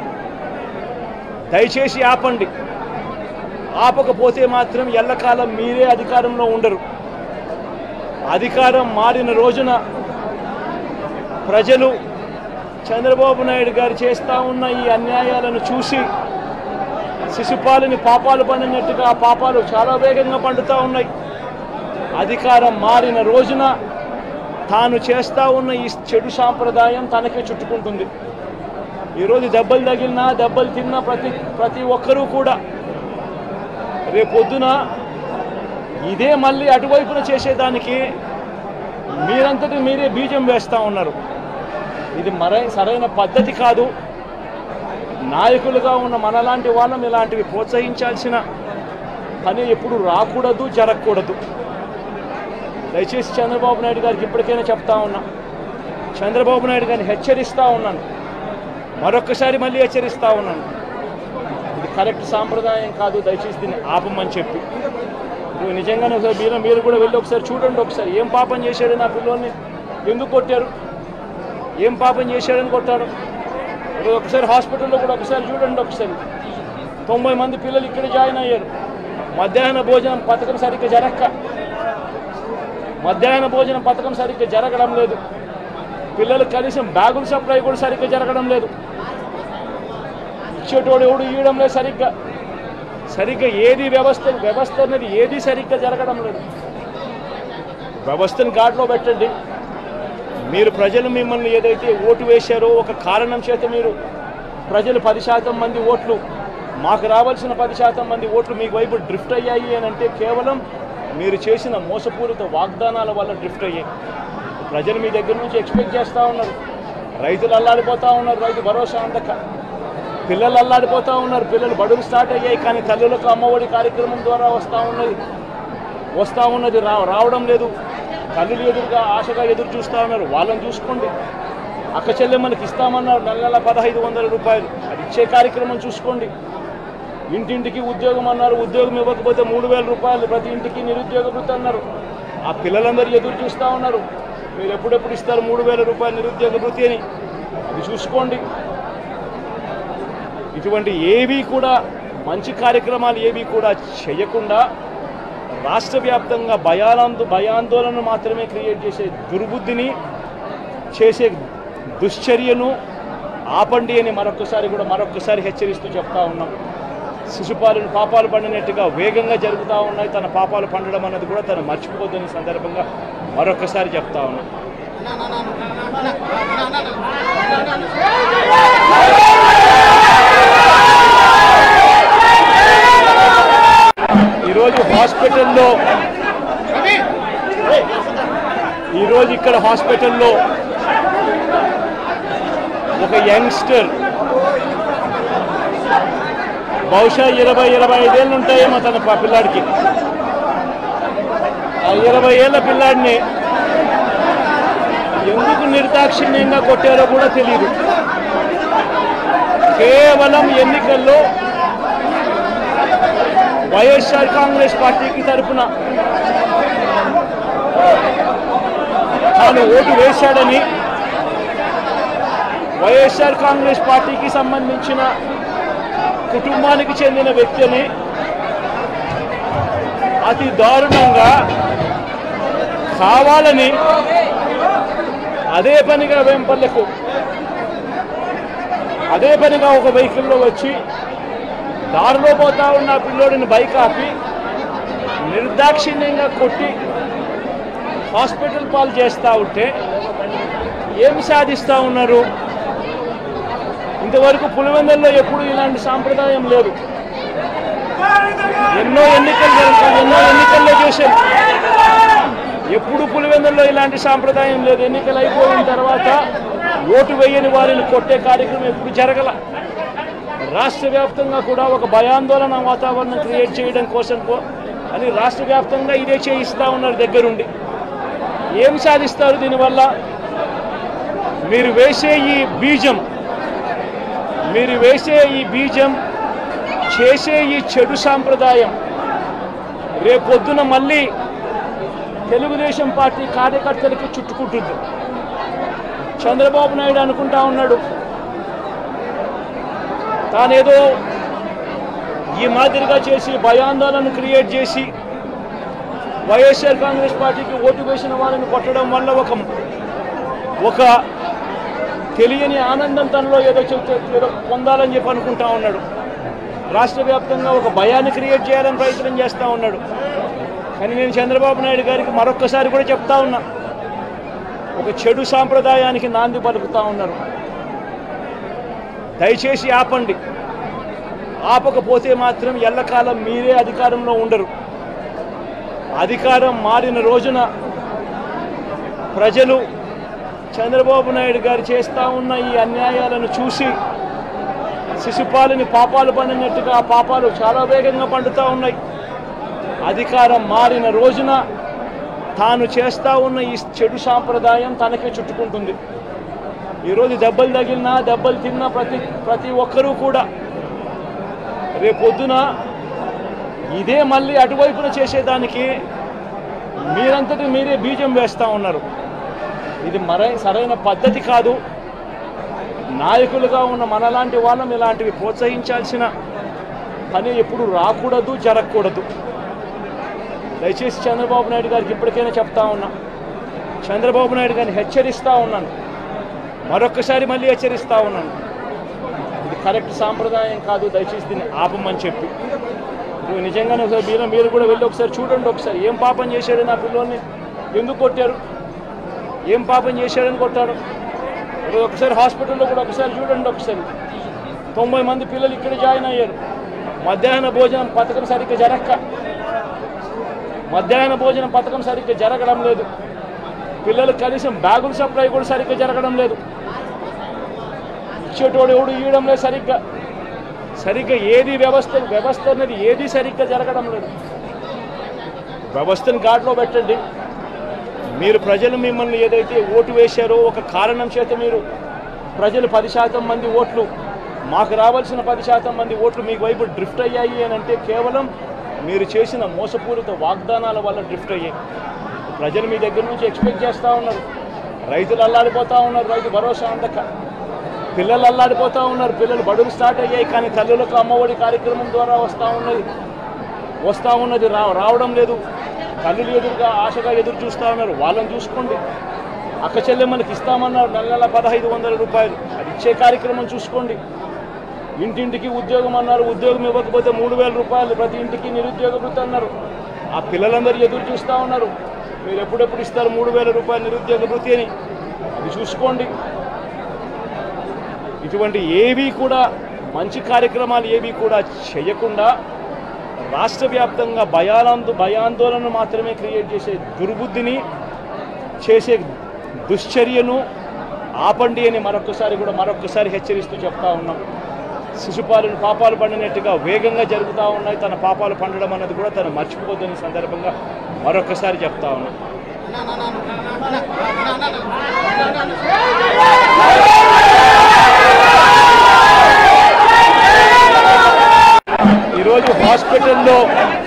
దయచేసి ఆపండి ఆపకపోతే మాత్రం ఎల్లకాలం మీరే అధికారంలో ఉండరు అధికారం మారిన రోజున ప్రజలు చంద్రబాబు నాయుడు గారు చేస్తూ ఉన్న ఈ అన్యాయాలను చూసి శిశుపాలని పాపాలు పండినట్టుగా ఆ పాపాలు చాలా వేగంగా పండుతూ ఉన్నాయి అధికారం మారిన రోజున తాను చేస్తూ ఉన్న ఈ చెడు సాంప్రదాయం తనకే చుట్టుకుంటుంది ఈరోజు దెబ్బలు తగిలినా దెబ్బలు తిన్నా ప్రతి ప్రతి ఒక్కరూ కూడా రేపొద్దున ఇదే మళ్ళీ అటువైపున చేసేదానికి మీరంతటి మీరే బీజం వేస్తూ ఉన్నారు ఇది మరై సరైన పద్ధతి కాదు నాయకులుగా ఉన్న మనలాంటి వాళ్ళం ఇలాంటివి ప్రోత్సహించాల్సిన పని ఎప్పుడు రాకూడదు జరగకూడదు దయచేసి చంద్రబాబు నాయుడు గారికి ఇప్పటికైనా చెప్తా ఉన్నా చంద్రబాబు నాయుడు గారిని హెచ్చరిస్తూ ఉన్నాను మరొక్కసారి మళ్ళీ హెచ్చరిస్తూ ఉన్నాను ఇది కరెక్ట్ సాంప్రదాయం కాదు దయచేసి దీన్ని ఆపమని చెప్పి ఇప్పుడు నిజంగానే ఒకసారి మీరు మీరు కూడా వెళ్ళి ఒకసారి చూడండి ఒకసారి ఏం పాపం చేశాడు నా పిల్లోని ఎందుకు కొట్టారు ఏం పాపం చేశాడని కొట్టాడు ఇప్పుడు ఒకసారి హాస్పిటల్లో కూడా ఒకసారి చూడండి ఒకసారి తొంభై మంది పిల్లలు ఇక్కడ జాయిన్ అయ్యారు మధ్యాహ్న భోజనం పథకం సరిగ్గా జరక్క మధ్యాహ్న భోజనం పథకం సరిగ్గా జరగడం లేదు పిల్లలకు కనీసం బ్యాగుల సప్లై కూడా సరిగ్గా జరగడం లేదు ఇచ్చేటోడు ఎవడు ఇవ్వడం లేదు సరిగ్గా సరిగ్గా ఏది వ్యవస్థ వ్యవస్థ అనేది ఏది సరిగ్గా జరగడం లేదు వ్యవస్థను గాడిలో పెట్టండి మీరు ప్రజలు మిమ్మల్ని ఏదైతే ఓటు వేశారో ఒక కారణం చేత మీరు ప్రజలు పది శాతం మంది ఓట్లు మాకు రావాల్సిన పది శాతం మంది ఓట్లు మీకు వైపు డ్రిఫ్ట్ అయ్యాయి అని అంటే కేవలం మీరు చేసిన మోసపూరిత వాగ్దానాల వల్ల డ్రిఫ్ట్ అయ్యాయి ప్రజలు మీ దగ్గర నుంచి ఎక్స్పెక్ట్ చేస్తూ ఉన్నారు రైతులు అల్లాడిపోతూ ఉన్నారు రైతు భరోసా అందక పిల్లలు అల్లాడిపోతూ ఉన్నారు పిల్లలు బడులు స్టార్ట్ అయ్యాయి కానీ తల్లులకు అమ్మఒడి కార్యక్రమం ద్వారా వస్తూ ఉన్నది వస్తూ ఉన్నది రా రావడం లేదు తల్లులు ఎదురుగా ఆశగా ఎదురు చూస్తూ ఉన్నారు వాళ్ళని చూసుకోండి అక్క చెల్లెమ్మలకి ఇస్తామన్నారు నెల నెల పదహైదు వందల రూపాయలు అది ఇచ్చే కార్యక్రమం చూసుకోండి ఇంటింటికి ఉద్యోగం అన్నారు ఉద్యోగం ఇవ్వకపోతే మూడు వేల రూపాయలు ప్రతి ఇంటికి నిరుద్యోగ వృత్తి అన్నారు ఆ పిల్లలందరూ ఎదురు చూస్తూ ఉన్నారు మీరు ఎప్పుడెప్పుడు ఇస్తారు మూడు వేల రూపాయలు నిరుద్యోగ వృత్తి అని అది చూసుకోండి ఇటువంటి ఏవి కూడా మంచి కార్యక్రమాలు ఏవి కూడా చేయకుండా రాష్ట్ర వ్యాప్తంగా భయానంద భయాందోళన మాత్రమే క్రియేట్ చేసే దుర్బుద్ధిని చేసే దుశ్చర్యను ఆపండి అని మరొకసారి కూడా మరొకసారి హెచ్చరిస్తూ చెప్తా ఉన్నాం శిశుపాలను పాపాలు పండినట్టుగా వేగంగా జరుగుతూ ఉన్నాయి తన పాపాలు పండడం అన్నది కూడా తను మర్చిపోద్దని సందర్భంగా మరొకసారి చెప్తా ఉన్నాం ఈరోజు హాస్పిటల్లో ఈరోజు ఇక్కడ హాస్పిటల్లో ఒక యంగ్స్టర్ బహుశా ఇరవై ఇరవై ఐదేళ్ళు ఉంటాయేమో తన ప- పిల్లాడికి ఆ ఇరవై ఏళ్ళ పిల్లాడిని ఎందుకు నిర్దాక్షిణ్యంగా కొట్టారో కూడా తెలియదు కేవలం ఎన్నికల్లో వైఎస్ఆర్ కాంగ్రెస్ పార్టీకి తరఫున తాను ఓటు వేశాడని వైఎస్ఆర్ కాంగ్రెస్ పార్టీకి సంబంధించిన కుటుంబానికి చెందిన వ్యక్తిని అతి దారుణంగా కావాలని అదే పనిగా వెంపర్లకు అదే పనిగా ఒక వెహికల్లో వచ్చి దారిలో పోతా ఉన్న ఆ పిల్లోడిని బైక్ ఆపి నిర్దాక్షిణ్యంగా కొట్టి హాస్పిటల్ పాలు చేస్తూ ఉంటే ఏం సాధిస్తూ ఉన్నారు ఇంతవరకు పులివెందుల్లో ఎప్పుడు ఇలాంటి సాంప్రదాయం లేదు ఎన్నో ఎన్నికలు జరుగుతాయి ఎన్నో ఎన్నికల్లో చేశారు ఎప్పుడు పులివెందుల్లో ఇలాంటి సాంప్రదాయం లేదు ఎన్నికలు అయిపోయిన తర్వాత ఓటు వేయని వారిని కొట్టే కార్యక్రమం ఎప్పుడు జరగల రాష్ట్ర వ్యాప్తంగా కూడా ఒక భయాందోళన వాతావరణం క్రియేట్ చేయడం కోసం కో- అని రాష్ట్ర వ్యాప్తంగా ఇదే చేయిస్తూ ఉన్నారు దగ్గరుండి ఏం సాధిస్తారు దీనివల్ల మీరు వేసే ఈ బీజం మీరు వేసే ఈ బీజం చేసే ఈ చెడు సాంప్రదాయం రేపొద్దున మళ్ళీ తెలుగుదేశం పార్టీ కార్యకర్తలకి చుట్టుకుంటుంది చంద్రబాబు నాయుడు అనుకుంటా ఉన్నాడు తానేదో ఈ మాదిరిగా చేసి భయాందోళన క్రియేట్ చేసి వైఎస్ఆర్ కాంగ్రెస్ పార్టీకి ఓటు వేసిన వాళ్ళని కొట్టడం వల్ల ఒక ఒక తెలియని ఆనందం తనలో ఏదో చెప్తే ఏదో పొందాలని చెప్పి అనుకుంటా ఉన్నాడు రాష్ట్ర వ్యాప్తంగా ఒక భయాన్ని క్రియేట్ చేయాలని ప్రయత్నం చేస్తూ ఉన్నాడు కానీ నేను చంద్రబాబు నాయుడు గారికి మరొక్కసారి కూడా చెప్తా ఉన్నా ఒక చెడు సాంప్రదాయానికి నాంది పలుకుతా ఉన్నారు దయచేసి ఆపండి ఆపకపోతే మాత్రం ఎల్లకాలం మీరే అధికారంలో ఉండరు అధికారం మారిన రోజున ప్రజలు చంద్రబాబు నాయుడు గారు చేస్తూ ఉన్న ఈ అన్యాయాలను చూసి శిశుపాలని పాపాలు పండినట్టుగా ఆ పాపాలు చాలా వేగంగా పండుతూ ఉన్నాయి అధికారం మారిన రోజున తాను చేస్తూ ఉన్న ఈ చెడు సాంప్రదాయం తనకే చుట్టుకుంటుంది ఈరోజు దెబ్బలు తగిలినా దెబ్బలు తిన్నా ప్రతి ప్రతి ఒక్కరూ కూడా రేపొద్దున ఇదే మళ్ళీ అటువైపున చేసేదానికి మీరంతటి మీరే బీజం వేస్తూ ఉన్నారు ఇది మరై సరైన పద్ధతి కాదు నాయకులుగా ఉన్న మనలాంటి వాళ్ళం ఇలాంటివి ప్రోత్సహించాల్సిన పని ఎప్పుడు రాకూడదు జరగకూడదు దయచేసి చంద్రబాబు నాయుడు గారికి ఇప్పటికైనా చెప్తా ఉన్నా చంద్రబాబు నాయుడు గారిని హెచ్చరిస్తూ ఉన్నాను మరొక్కసారి మళ్ళీ హెచ్చరిస్తూ ఉన్నాను ఇది కరెక్ట్ సాంప్రదాయం కాదు దయచేసి దీన్ని ఆపమని చెప్పి ఇప్పుడు నిజంగానే ఒకసారి మీరు మీరు కూడా వెళ్ళి ఒకసారి చూడండి ఒకసారి ఏం పాపం చేశాడు నా పిల్లోని ఎందుకు కొట్టారు ఏం పాపం చేశాడని కొట్టారు ఇప్పుడు ఒకసారి హాస్పిటల్లో కూడా ఒకసారి చూడండి ఒకసారి తొంభై మంది పిల్లలు ఇక్కడ జాయిన్ అయ్యారు మధ్యాహ్న భోజనం పథకం సరిగ్గా జరక్క మధ్యాహ్న భోజనం పథకం సరిగ్గా జరగడం లేదు పిల్లలకు కనీసం బ్యాగుల సప్లై కూడా సరిగ్గా జరగడం లేదు ఇచ్చేటోడు ఎవడు ఇవ్వడం లేదు సరిగ్గా సరిగ్గా ఏది వ్యవస్థ వ్యవస్థ అనేది ఏది సరిగ్గా జరగడం లేదు వ్యవస్థను గాడిలో పెట్టండి మీరు ప్రజలు మిమ్మల్ని ఏదైతే ఓటు వేశారో ఒక కారణం చేత మీరు ప్రజలు పది శాతం మంది ఓట్లు మాకు రావాల్సిన పది శాతం మంది ఓట్లు మీకు వైపు డ్రిఫ్ట్ అయ్యాయి అని అంటే కేవలం మీరు చేసిన మోసపూరిత వాగ్దానాల వల్ల డ్రిఫ్ట్ అయ్యాయి ప్రజలు మీ దగ్గర నుంచి ఎక్స్పెక్ట్ చేస్తూ ఉన్నారు రైతులు అల్లాడిపోతూ ఉన్నారు రైతు భరోసా అందక పిల్లలు అల్లాడిపోతూ ఉన్నారు పిల్లలు బడులు స్టార్ట్ అయ్యాయి కానీ తల్లులకు అమ్మఒడి కార్యక్రమం ద్వారా వస్తూ ఉన్నది వస్తూ ఉన్నది రా రావడం లేదు తల్లులు ఎదురుగా ఆశగా ఎదురు చూస్తూ ఉన్నారు వాళ్ళని చూసుకోండి అక్క చెల్లెమ్మలకి ఇస్తామన్నారు నెల నెల పదహైదు వందల రూపాయలు అది ఇచ్చే కార్యక్రమం చూసుకోండి ఇంటింటికి ఉద్యోగం అన్నారు ఉద్యోగం ఇవ్వకపోతే మూడు వేల రూపాయలు ప్రతి ఇంటికి నిరుద్యోగ వృత్తి అన్నారు ఆ పిల్లలందరూ ఎదురు చూస్తూ ఉన్నారు మీరు ఎప్పుడెప్పుడు ఇస్తారు మూడు వేల రూపాయలు నిరుద్యోగ వృత్తి అని అది చూసుకోండి ఇటువంటి ఏవి కూడా మంచి కార్యక్రమాలు ఏవి కూడా చేయకుండా రాష్ట్ర వ్యాప్తంగా భయానంద భయాందోళన మాత్రమే క్రియేట్ చేసే దుర్బుద్ధిని చేసే దుశ్చర్యను ఆపండి అని మరొకసారి కూడా మరొకసారి హెచ్చరిస్తూ చెప్తా ఉన్నాం శిశుపాలను పాపాలు పండినట్టుగా వేగంగా జరుగుతూ ఉన్నాయి తన పాపాలు పండడం అన్నది కూడా తను మర్చిపోద్దని సందర్భంగా మరొకసారి చెప్తా ఉన్నాం ఈరోజు హాస్పిటల్లో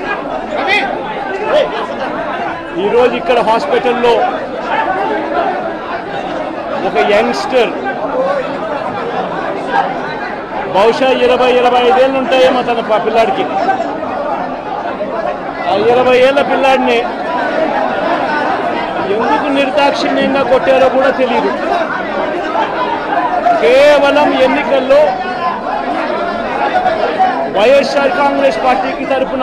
ఈరోజు ఇక్కడ హాస్పిటల్లో ఒక యంగ్స్టర్ బహుశా ఇరవై ఇరవై ఐదేళ్ళు ఉంటాయేమో తన ప- పిల్లాడికి ఆ ఇరవై ఏళ్ళ పిల్లాడిని ఎందుకు నిర్దాక్షిణ్యంగా కొట్టారో కూడా తెలియదు కేవలం ఎన్నికల్లో వైఎస్ఆర్ కాంగ్రెస్ పార్టీకి తరఫున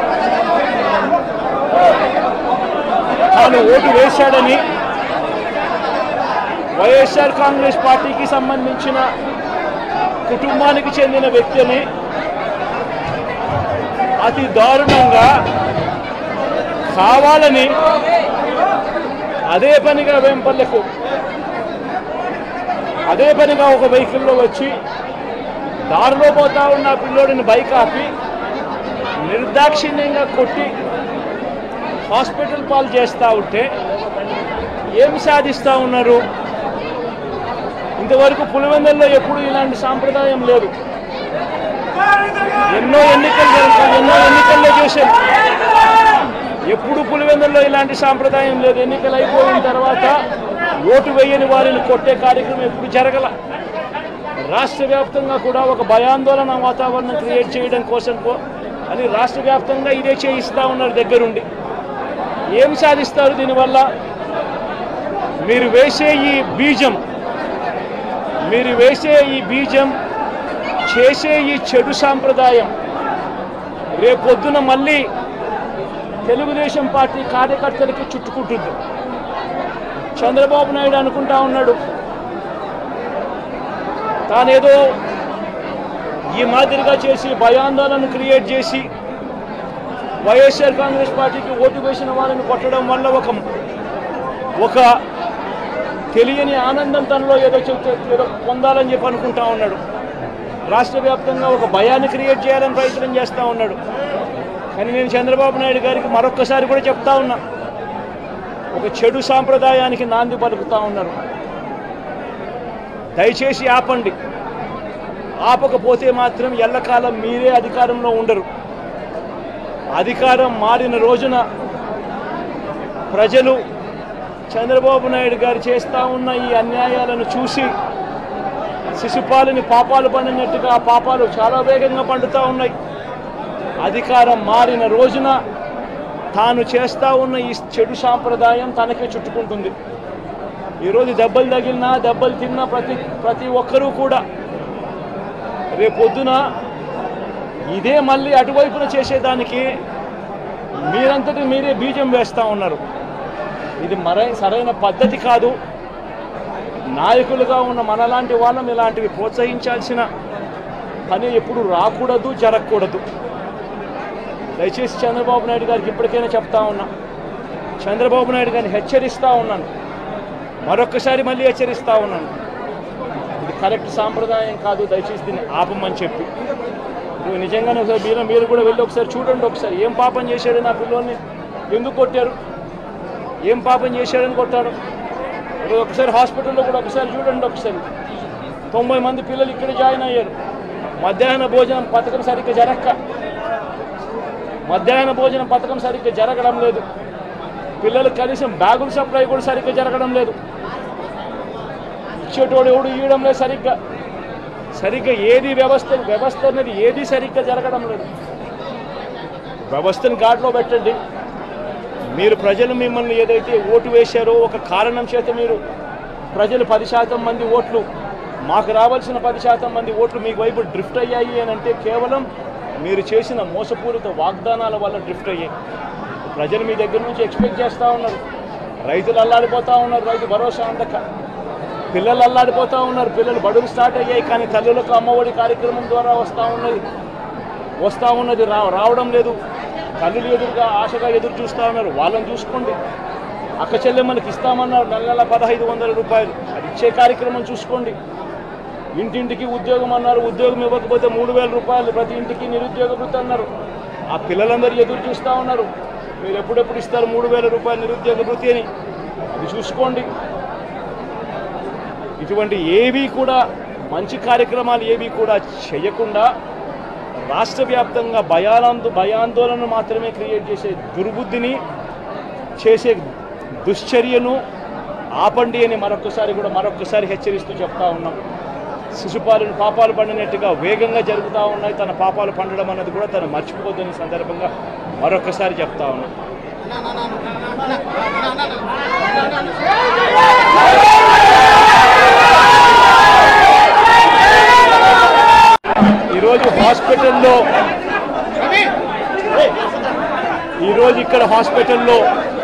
తాను ఓటు వేశాడని వైఎస్ఆర్ కాంగ్రెస్ పార్టీకి సంబంధించిన కుటుంబానికి చెందిన వ్యక్తిని అతి దారుణంగా కావాలని అదే పనిగా వెంపర్లకు అదే పనిగా ఒక వెహికల్లో వచ్చి దారిలో పోతా ఉన్న ఆ పిల్లోడిని బైక్ ఆపి నిర్దాక్షిణ్యంగా కొట్టి హాస్పిటల్ పాలు చేస్తూ ఉంటే ఏం సాధిస్తూ ఉన్నారు ఇంతవరకు పులివెందుల్లో ఎప్పుడు ఇలాంటి సాంప్రదాయం లేదు ఎన్నో ఎన్నికలు జరుగుతాయి ఎన్నో ఎన్నికల్లో చేశాం ఎప్పుడు పులివెందుల్లో ఇలాంటి సాంప్రదాయం లేదు ఎన్నికలు అయిపోయిన తర్వాత ఓటు వేయని వారిని కొట్టే కార్యక్రమం ఎప్పుడు జరగల రాష్ట్ర వ్యాప్తంగా కూడా ఒక భయాందోళన వాతావరణం క్రియేట్ చేయడం కోసం కో- అని రాష్ట్ర వ్యాప్తంగా ఇదే చేయిస్తూ ఉన్నారు దగ్గరుండి ఏం సాధిస్తారు దీనివల్ల మీరు వేసే ఈ బీజం మీరు వేసే ఈ బీజం చేసే ఈ చెడు సాంప్రదాయం రేపొద్దున మళ్ళీ తెలుగుదేశం పార్టీ కార్యకర్తలకి చుట్టుకుంటుంది చంద్రబాబు నాయుడు అనుకుంటా ఉన్నాడు తానేదో ఈ మాదిరిగా చేసి భయాందోళన క్రియేట్ చేసి వైఎస్ఆర్ కాంగ్రెస్ పార్టీకి ఓటు వేసిన వాళ్ళని కొట్టడం వల్ల ఒక ఒక తెలియని ఆనందం తనలో ఏదో చెప్తే ఏదో పొందాలని చెప్పి అనుకుంటా ఉన్నాడు రాష్ట్ర వ్యాప్తంగా ఒక భయాన్ని క్రియేట్ చేయాలని ప్రయత్నం చేస్తూ ఉన్నాడు కానీ నేను చంద్రబాబు నాయుడు గారికి మరొక్కసారి కూడా చెప్తా ఉన్నా ఒక చెడు సాంప్రదాయానికి నాంది పలుకుతా ఉన్నారు దయచేసి ఆపండి ఆపకపోతే మాత్రం ఎల్లకాలం మీరే అధికారంలో ఉండరు అధికారం మారిన రోజున ప్రజలు చంద్రబాబు నాయుడు గారు చేస్తూ ఉన్న ఈ అన్యాయాలను చూసి శిశుపాలని పాపాలు పండినట్టుగా ఆ పాపాలు చాలా వేగంగా పండుతూ ఉన్నాయి అధికారం మారిన రోజున తాను చేస్తా ఉన్న ఈ చెడు సాంప్రదాయం తనకే చుట్టుకుంటుంది ఈరోజు దెబ్బలు తగిలినా దెబ్బలు తిన్నా ప్రతి ప్రతి ఒక్కరూ కూడా రేపొద్దున ఇదే మళ్ళీ అటువైపున చేసేదానికి మీరంతటి మీరే బీజం వేస్తూ ఉన్నారు ఇది మరై సరైన పద్ధతి కాదు నాయకులుగా ఉన్న మనలాంటి వాళ్ళం ఇలాంటివి ప్రోత్సహించాల్సిన పని ఎప్పుడు రాకూడదు జరగకూడదు దయచేసి చంద్రబాబు నాయుడు గారికి ఇప్పటికైనా చెప్తా ఉన్నా చంద్రబాబు నాయుడు గారిని హెచ్చరిస్తూ ఉన్నాను మరొక్కసారి మళ్ళీ హెచ్చరిస్తూ ఉన్నాను ఇది కరెక్ట్ సాంప్రదాయం కాదు దయచేసి దీన్ని ఆపమని చెప్పి ఇప్పుడు నిజంగానే ఒకసారి మీరు మీరు కూడా వెళ్ళి ఒకసారి చూడండి ఒకసారి ఏం పాపం చేశాడు నా పిల్లోని ఎందుకు కొట్టారు ఏం పాపం చేశాడని కొట్టారు ఇప్పుడు ఒకసారి హాస్పిటల్లో కూడా ఒకసారి చూడండి ఒకసారి తొంభై మంది పిల్లలు ఇక్కడ జాయిన్ అయ్యారు మధ్యాహ్న భోజనం పథకం సరిగ్గా జరక్క మధ్యాహ్న భోజనం పథకం సరిగ్గా జరగడం లేదు పిల్లలకు కనీసం బ్యాగుల సప్లై కూడా సరిగ్గా జరగడం లేదు ఇచ్చేటోడు ఎవడు ఇవ్వడం లేదు సరిగ్గా సరిగ్గా ఏది వ్యవస్థ వ్యవస్థ అనేది ఏది సరిగ్గా జరగడం లేదు వ్యవస్థను గాడిలో పెట్టండి మీరు ప్రజలు మిమ్మల్ని ఏదైతే ఓటు వేశారో ఒక కారణం చేత మీరు ప్రజలు పది శాతం మంది ఓట్లు మాకు రావాల్సిన పది శాతం మంది ఓట్లు మీకు వైపు డ్రిఫ్ట్ అయ్యాయి అని అంటే కేవలం మీరు చేసిన మోసపూరిత వాగ్దానాల వల్ల డ్రిఫ్ట్ అయ్యాయి ప్రజలు మీ దగ్గర నుంచి ఎక్స్పెక్ట్ చేస్తూ ఉన్నారు రైతులు అల్లాడిపోతూ ఉన్నారు రైతు భరోసా అందక పిల్లలు అల్లాడిపోతూ ఉన్నారు పిల్లలు బడులు స్టార్ట్ అయ్యాయి కానీ తల్లులకు అమ్మఒడి కార్యక్రమం ద్వారా వస్తూ ఉన్నది వస్తూ ఉన్నది రా రావడం లేదు తల్లులు ఎదురుగా ఆశగా ఎదురు చూస్తూ ఉన్నారు వాళ్ళని చూసుకోండి అక్క చెల్లెమ్మలకి ఇస్తామన్నారు నెల నెల పదహైదు వందల రూపాయలు అది ఇచ్చే కార్యక్రమం చూసుకోండి ఇంటింటికి ఉద్యోగం అన్నారు ఉద్యోగం ఇవ్వకపోతే మూడు వేల రూపాయలు ప్రతి ఇంటికి నిరుద్యోగ వృత్తి అన్నారు ఆ పిల్లలందరూ ఎదురు చూస్తూ ఉన్నారు మీరు ఎప్పుడెప్పుడు ఇస్తారు మూడు వేల రూపాయలు నిరుద్యోగ వృత్తి అని అది చూసుకోండి ఇటువంటి ఏవి కూడా మంచి కార్యక్రమాలు ఏవి కూడా చేయకుండా రాష్ట్ర వ్యాప్తంగా భయానంద భయాందోళన మాత్రమే క్రియేట్ చేసే దుర్బుద్ధిని చేసే దుశ్చర్యను ఆపండి అని మరొకసారి కూడా మరొకసారి హెచ్చరిస్తూ చెప్తా ఉన్నాం శిశుపాలను పాపాలు పండినట్టుగా వేగంగా జరుగుతూ ఉన్నాయి తన పాపాలు పండడం అన్నది కూడా తను మర్చిపోద్దని సందర్భంగా మరొకసారి చెప్తా ఉన్నాం ఈరోజు హాస్పిటల్లో ఈరోజు ఇక్కడ హాస్పిటల్లో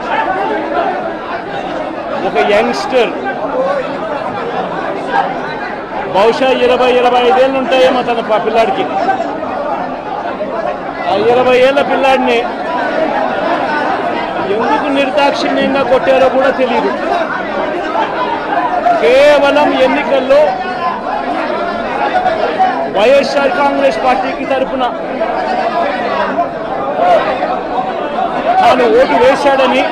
ఒక యంగ్స్టర్ బహుశా ఇరవై ఇరవై ఐదేళ్ళు ఉంటాయేమో తన ప- పిల్లాడికి ఆ ఇరవై ఏళ్ళ పిల్లాడిని ఎందుకు నిర్దాక్షిణ్యంగా కొట్టారో కూడా తెలియదు కేవలం ఎన్నికల్లో వైఎస్ఆర్ కాంగ్రెస్ పార్టీకి తరపున తాను ఓటు వేశాడని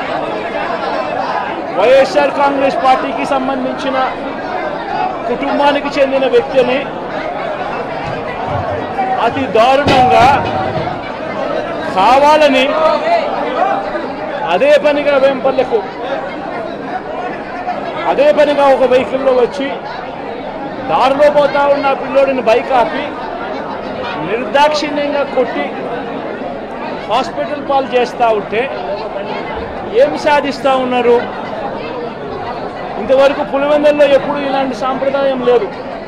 వైఎస్ఆర్ కాంగ్రెస్ పార్టీకి సంబంధించిన కుటుంబానికి చెందిన వ్యక్తిని అతి దారుణంగా కావాలని అదే పనిగా వెంపర్లకు అదే పనిగా ఒక వెహికల్లో వచ్చి దారిలో పోతా ఉన్న ఆ పిల్లోడిని బైక్ ఆపి నిర్దాక్షిణ్యంగా కొట్టి హాస్పిటల్ పాలు చేస్తూ ఉంటే ఏం సాధిస్తూ ఉన్నారు ఇంతవరకు పులివెందుల్లో ఎప్పుడు ఇలాంటి సాంప్రదాయం లేదు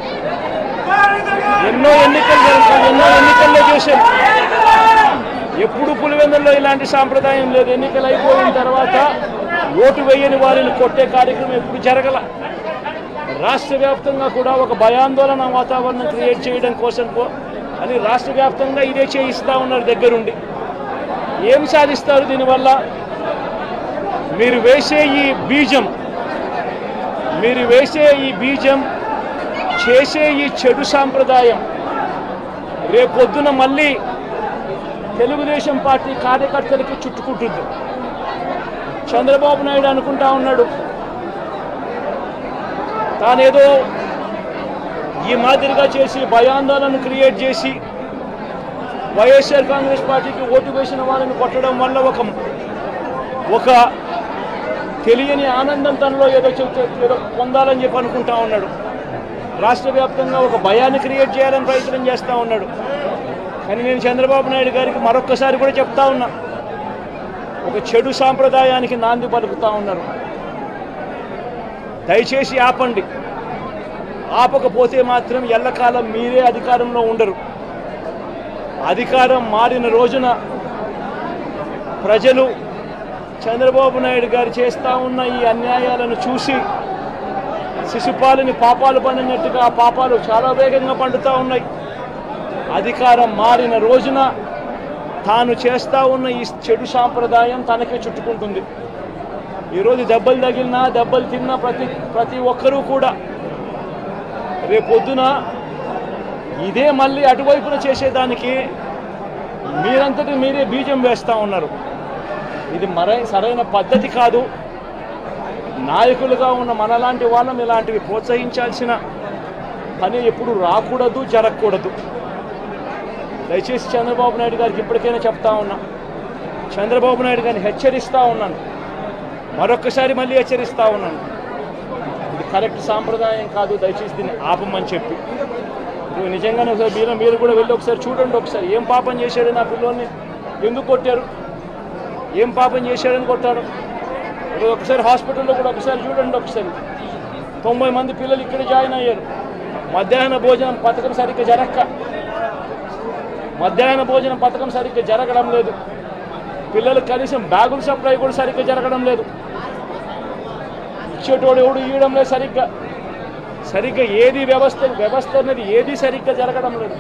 ఎన్నో ఎన్నికలు జరుగుతాయి ఎన్నో ఎన్నికల్లో చేశాం ఎప్పుడు పులివెందుల్లో ఇలాంటి సాంప్రదాయం లేదు ఎన్నికలు అయిపోయిన తర్వాత ఓటు వేయని వారిని కొట్టే కార్యక్రమం ఎప్పుడు జరగల రాష్ట్ర వ్యాప్తంగా కూడా ఒక భయాందోళన వాతావరణం క్రియేట్ చేయడం కోసం కో- అని రాష్ట్ర వ్యాప్తంగా ఇదే చేయిస్తూ ఉన్నారు దగ్గరుండి ఏం సాధిస్తారు దీనివల్ల మీరు వేసే ఈ బీజం మీరు వేసే ఈ బీజం చేసే ఈ చెడు సాంప్రదాయం రేపొద్దున మళ్ళీ తెలుగుదేశం పార్టీ కార్యకర్తలకి చుట్టుకుంటుంది చంద్రబాబు నాయుడు అనుకుంటా ఉన్నాడు తానేదో ఈ మాదిరిగా చేసి భయాందోళన క్రియేట్ చేసి వైఎస్ఆర్ కాంగ్రెస్ పార్టీకి ఓటు వేసిన వాళ్ళని కొట్టడం వల్ల ఒక ఒక తెలియని ఆనందం తనలో ఏదో చెప్తే ఏదో పొందాలని చెప్పి అనుకుంటా ఉన్నాడు రాష్ట్ర వ్యాప్తంగా ఒక భయాన్ని క్రియేట్ చేయాలని ప్రయత్నం చేస్తూ ఉన్నాడు కానీ నేను చంద్రబాబు నాయుడు గారికి మరొక్కసారి కూడా చెప్తా ఉన్నా ఒక చెడు సాంప్రదాయానికి నాంది పలుకుతా ఉన్నారు దయచేసి ఆపండి ఆపకపోతే మాత్రం ఎల్లకాలం మీరే అధికారంలో ఉండరు అధికారం మారిన రోజున ప్రజలు చంద్రబాబు నాయుడు గారు చేస్తూ ఉన్న ఈ అన్యాయాలను చూసి శిశుపాలని పాపాలు పండినట్టుగా ఆ పాపాలు చాలా వేగంగా పండుతూ ఉన్నాయి అధికారం మారిన రోజున తాను చేస్తూ ఉన్న ఈ చెడు సాంప్రదాయం తనకే చుట్టుకుంటుంది ఈరోజు దెబ్బలు తగిలినా దెబ్బలు తిన్నా ప్రతి ప్రతి ఒక్కరూ కూడా రేపొద్దున ఇదే మళ్ళీ అటువైపున చేసేదానికి మీరంతటి మీరే బీజం వేస్తూ ఉన్నారు ఇది మరై సరైన పద్ధతి కాదు నాయకులుగా ఉన్న మనలాంటి వాళ్ళం ఇలాంటివి ప్రోత్సహించాల్సిన పని ఎప్పుడు రాకూడదు జరగకూడదు దయచేసి చంద్రబాబు నాయుడు గారికి ఇప్పటికైనా చెప్తా ఉన్నా చంద్రబాబు నాయుడు గారిని హెచ్చరిస్తూ ఉన్నాను మరొక్కసారి మళ్ళీ హెచ్చరిస్తూ ఉన్నాను ఇది కరెక్ట్ సాంప్రదాయం కాదు దయచేసి దీన్ని ఆపమని చెప్పి ఇప్పుడు నిజంగానే ఒకసారి మీరు మీరు కూడా వెళ్ళి ఒకసారి చూడండి ఒకసారి ఏం పాపం చేశాడు నా పిల్లోని ఎందుకు కొట్టారు ఏం పాపం చేశాడని కొట్టారు ఇప్పుడు ఒకసారి హాస్పిటల్లో కూడా ఒకసారి చూడండి ఒకసారి తొంభై మంది పిల్లలు ఇక్కడ జాయిన్ అయ్యారు మధ్యాహ్న భోజనం పథకం సరిగ్గా జరక్క మధ్యాహ్న భోజనం పథకం సరిగ్గా జరగడం లేదు పిల్లలకు కనీసం బ్యాగుల సప్లై కూడా సరిగ్గా జరగడం లేదు ఇచ్చేటోడు ఎవడు ఇవ్వడం లేదు సరిగ్గా సరిగ్గా ఏది వ్యవస్థ వ్యవస్థ అనేది ఏది సరిగ్గా జరగడం లేదు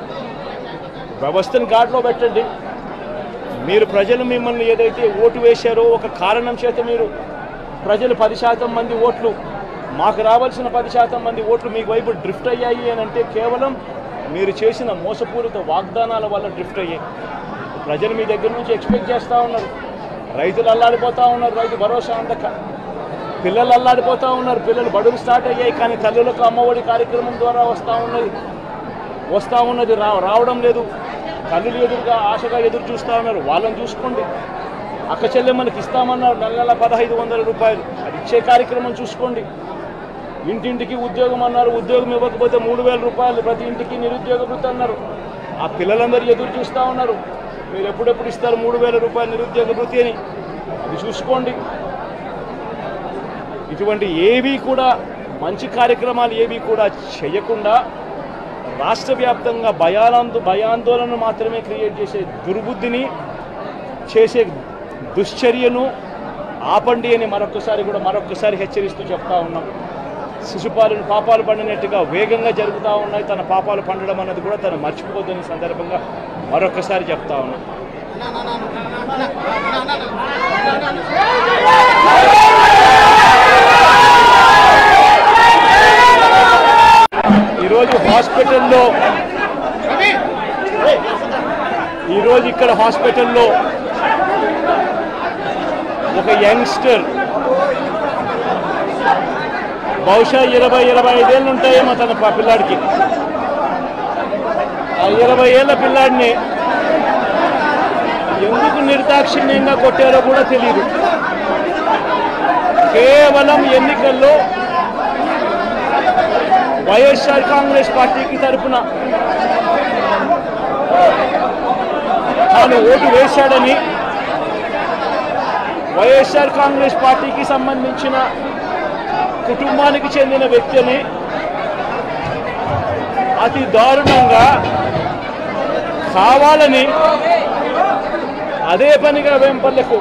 వ్యవస్థను ఘాట్లో పెట్టండి మీరు ప్రజలు మిమ్మల్ని ఏదైతే ఓటు వేశారో ఒక కారణం చేత మీరు ప్రజలు పది శాతం మంది ఓట్లు మాకు రావాల్సిన పది శాతం మంది ఓట్లు మీకు వైపు డ్రిఫ్ట్ అయ్యాయి అని అంటే కేవలం మీరు చేసిన మోసపూరిత వాగ్దానాల వల్ల డ్రిఫ్ట్ అయ్యాయి ప్రజలు మీ దగ్గర నుంచి ఎక్స్పెక్ట్ చేస్తూ ఉన్నారు రైతులు అల్లాడిపోతూ ఉన్నారు రైతు భరోసా అందక పిల్లలు అల్లాడిపోతూ ఉన్నారు పిల్లలు బడులు స్టార్ట్ అయ్యాయి కానీ తల్లులకు అమ్మఒడి కార్యక్రమం ద్వారా వస్తూ ఉన్నది వస్తూ ఉన్నది రా రావడం లేదు తల్లులు ఎదురుగా ఆశగా ఎదురు చూస్తూ ఉన్నారు వాళ్ళని చూసుకోండి అక్క చెల్లెమ్మలకి ఇస్తామన్నారు నెల నెల పదహైదు వందల రూపాయలు అది ఇచ్చే కార్యక్రమం చూసుకోండి ఇంటింటికి ఉద్యోగం అన్నారు ఉద్యోగం ఇవ్వకపోతే మూడు వేల రూపాయలు ప్రతి ఇంటికి నిరుద్యోగ వృత్తి అన్నారు ఆ పిల్లలందరూ ఎదురు చూస్తూ ఉన్నారు మీరు ఎప్పుడెప్పుడు ఇస్తారు మూడు వేల రూపాయలు నిరుద్యోగ వృత్తి అని అది చూసుకోండి ఇటువంటి ఏవి కూడా మంచి కార్యక్రమాలు ఏవి కూడా చేయకుండా రాష్ట్ర వ్యాప్తంగా భయానంద భయాందోళన మాత్రమే క్రియేట్ చేసే దుర్బుద్ధిని చేసే దుశ్చర్యను ఆపండి అని మరొకసారి కూడా మరొకసారి హెచ్చరిస్తూ చెప్తా ఉన్నాం శిశుపాలను పాపాలు పండినట్టుగా వేగంగా జరుగుతూ ఉన్నాయి తన పాపాలు పండడం అన్నది కూడా తను మర్చిపోద్దని సందర్భంగా మరొకసారి చెప్తా ఉన్నాం ఈరోజు హాస్పిటల్లో ఈరోజు ఇక్కడ హాస్పిటల్లో ఒక యంగ్స్టర్ బహుశా ఇరవై ఇరవై ఐదేళ్ళు ఉంటాయేమో తన ప- పిల్లాడికి ఆ ఇరవై ఏళ్ళ పిల్లాడిని ఎందుకు నిర్దాక్షిణ్యంగా కొట్టారో కూడా తెలియదు కేవలం ఎన్నికల్లో వైఎస్ఆర్ కాంగ్రెస్ పార్టీకి తరపున తాను ఓటు వేశాడని వైఎస్ఆర్ కాంగ్రెస్ పార్టీకి సంబంధించిన కుటుంబానికి చెందిన వ్యక్తిని అతి దారుణంగా కావాలని అదే పనిగా వెంపర్లకు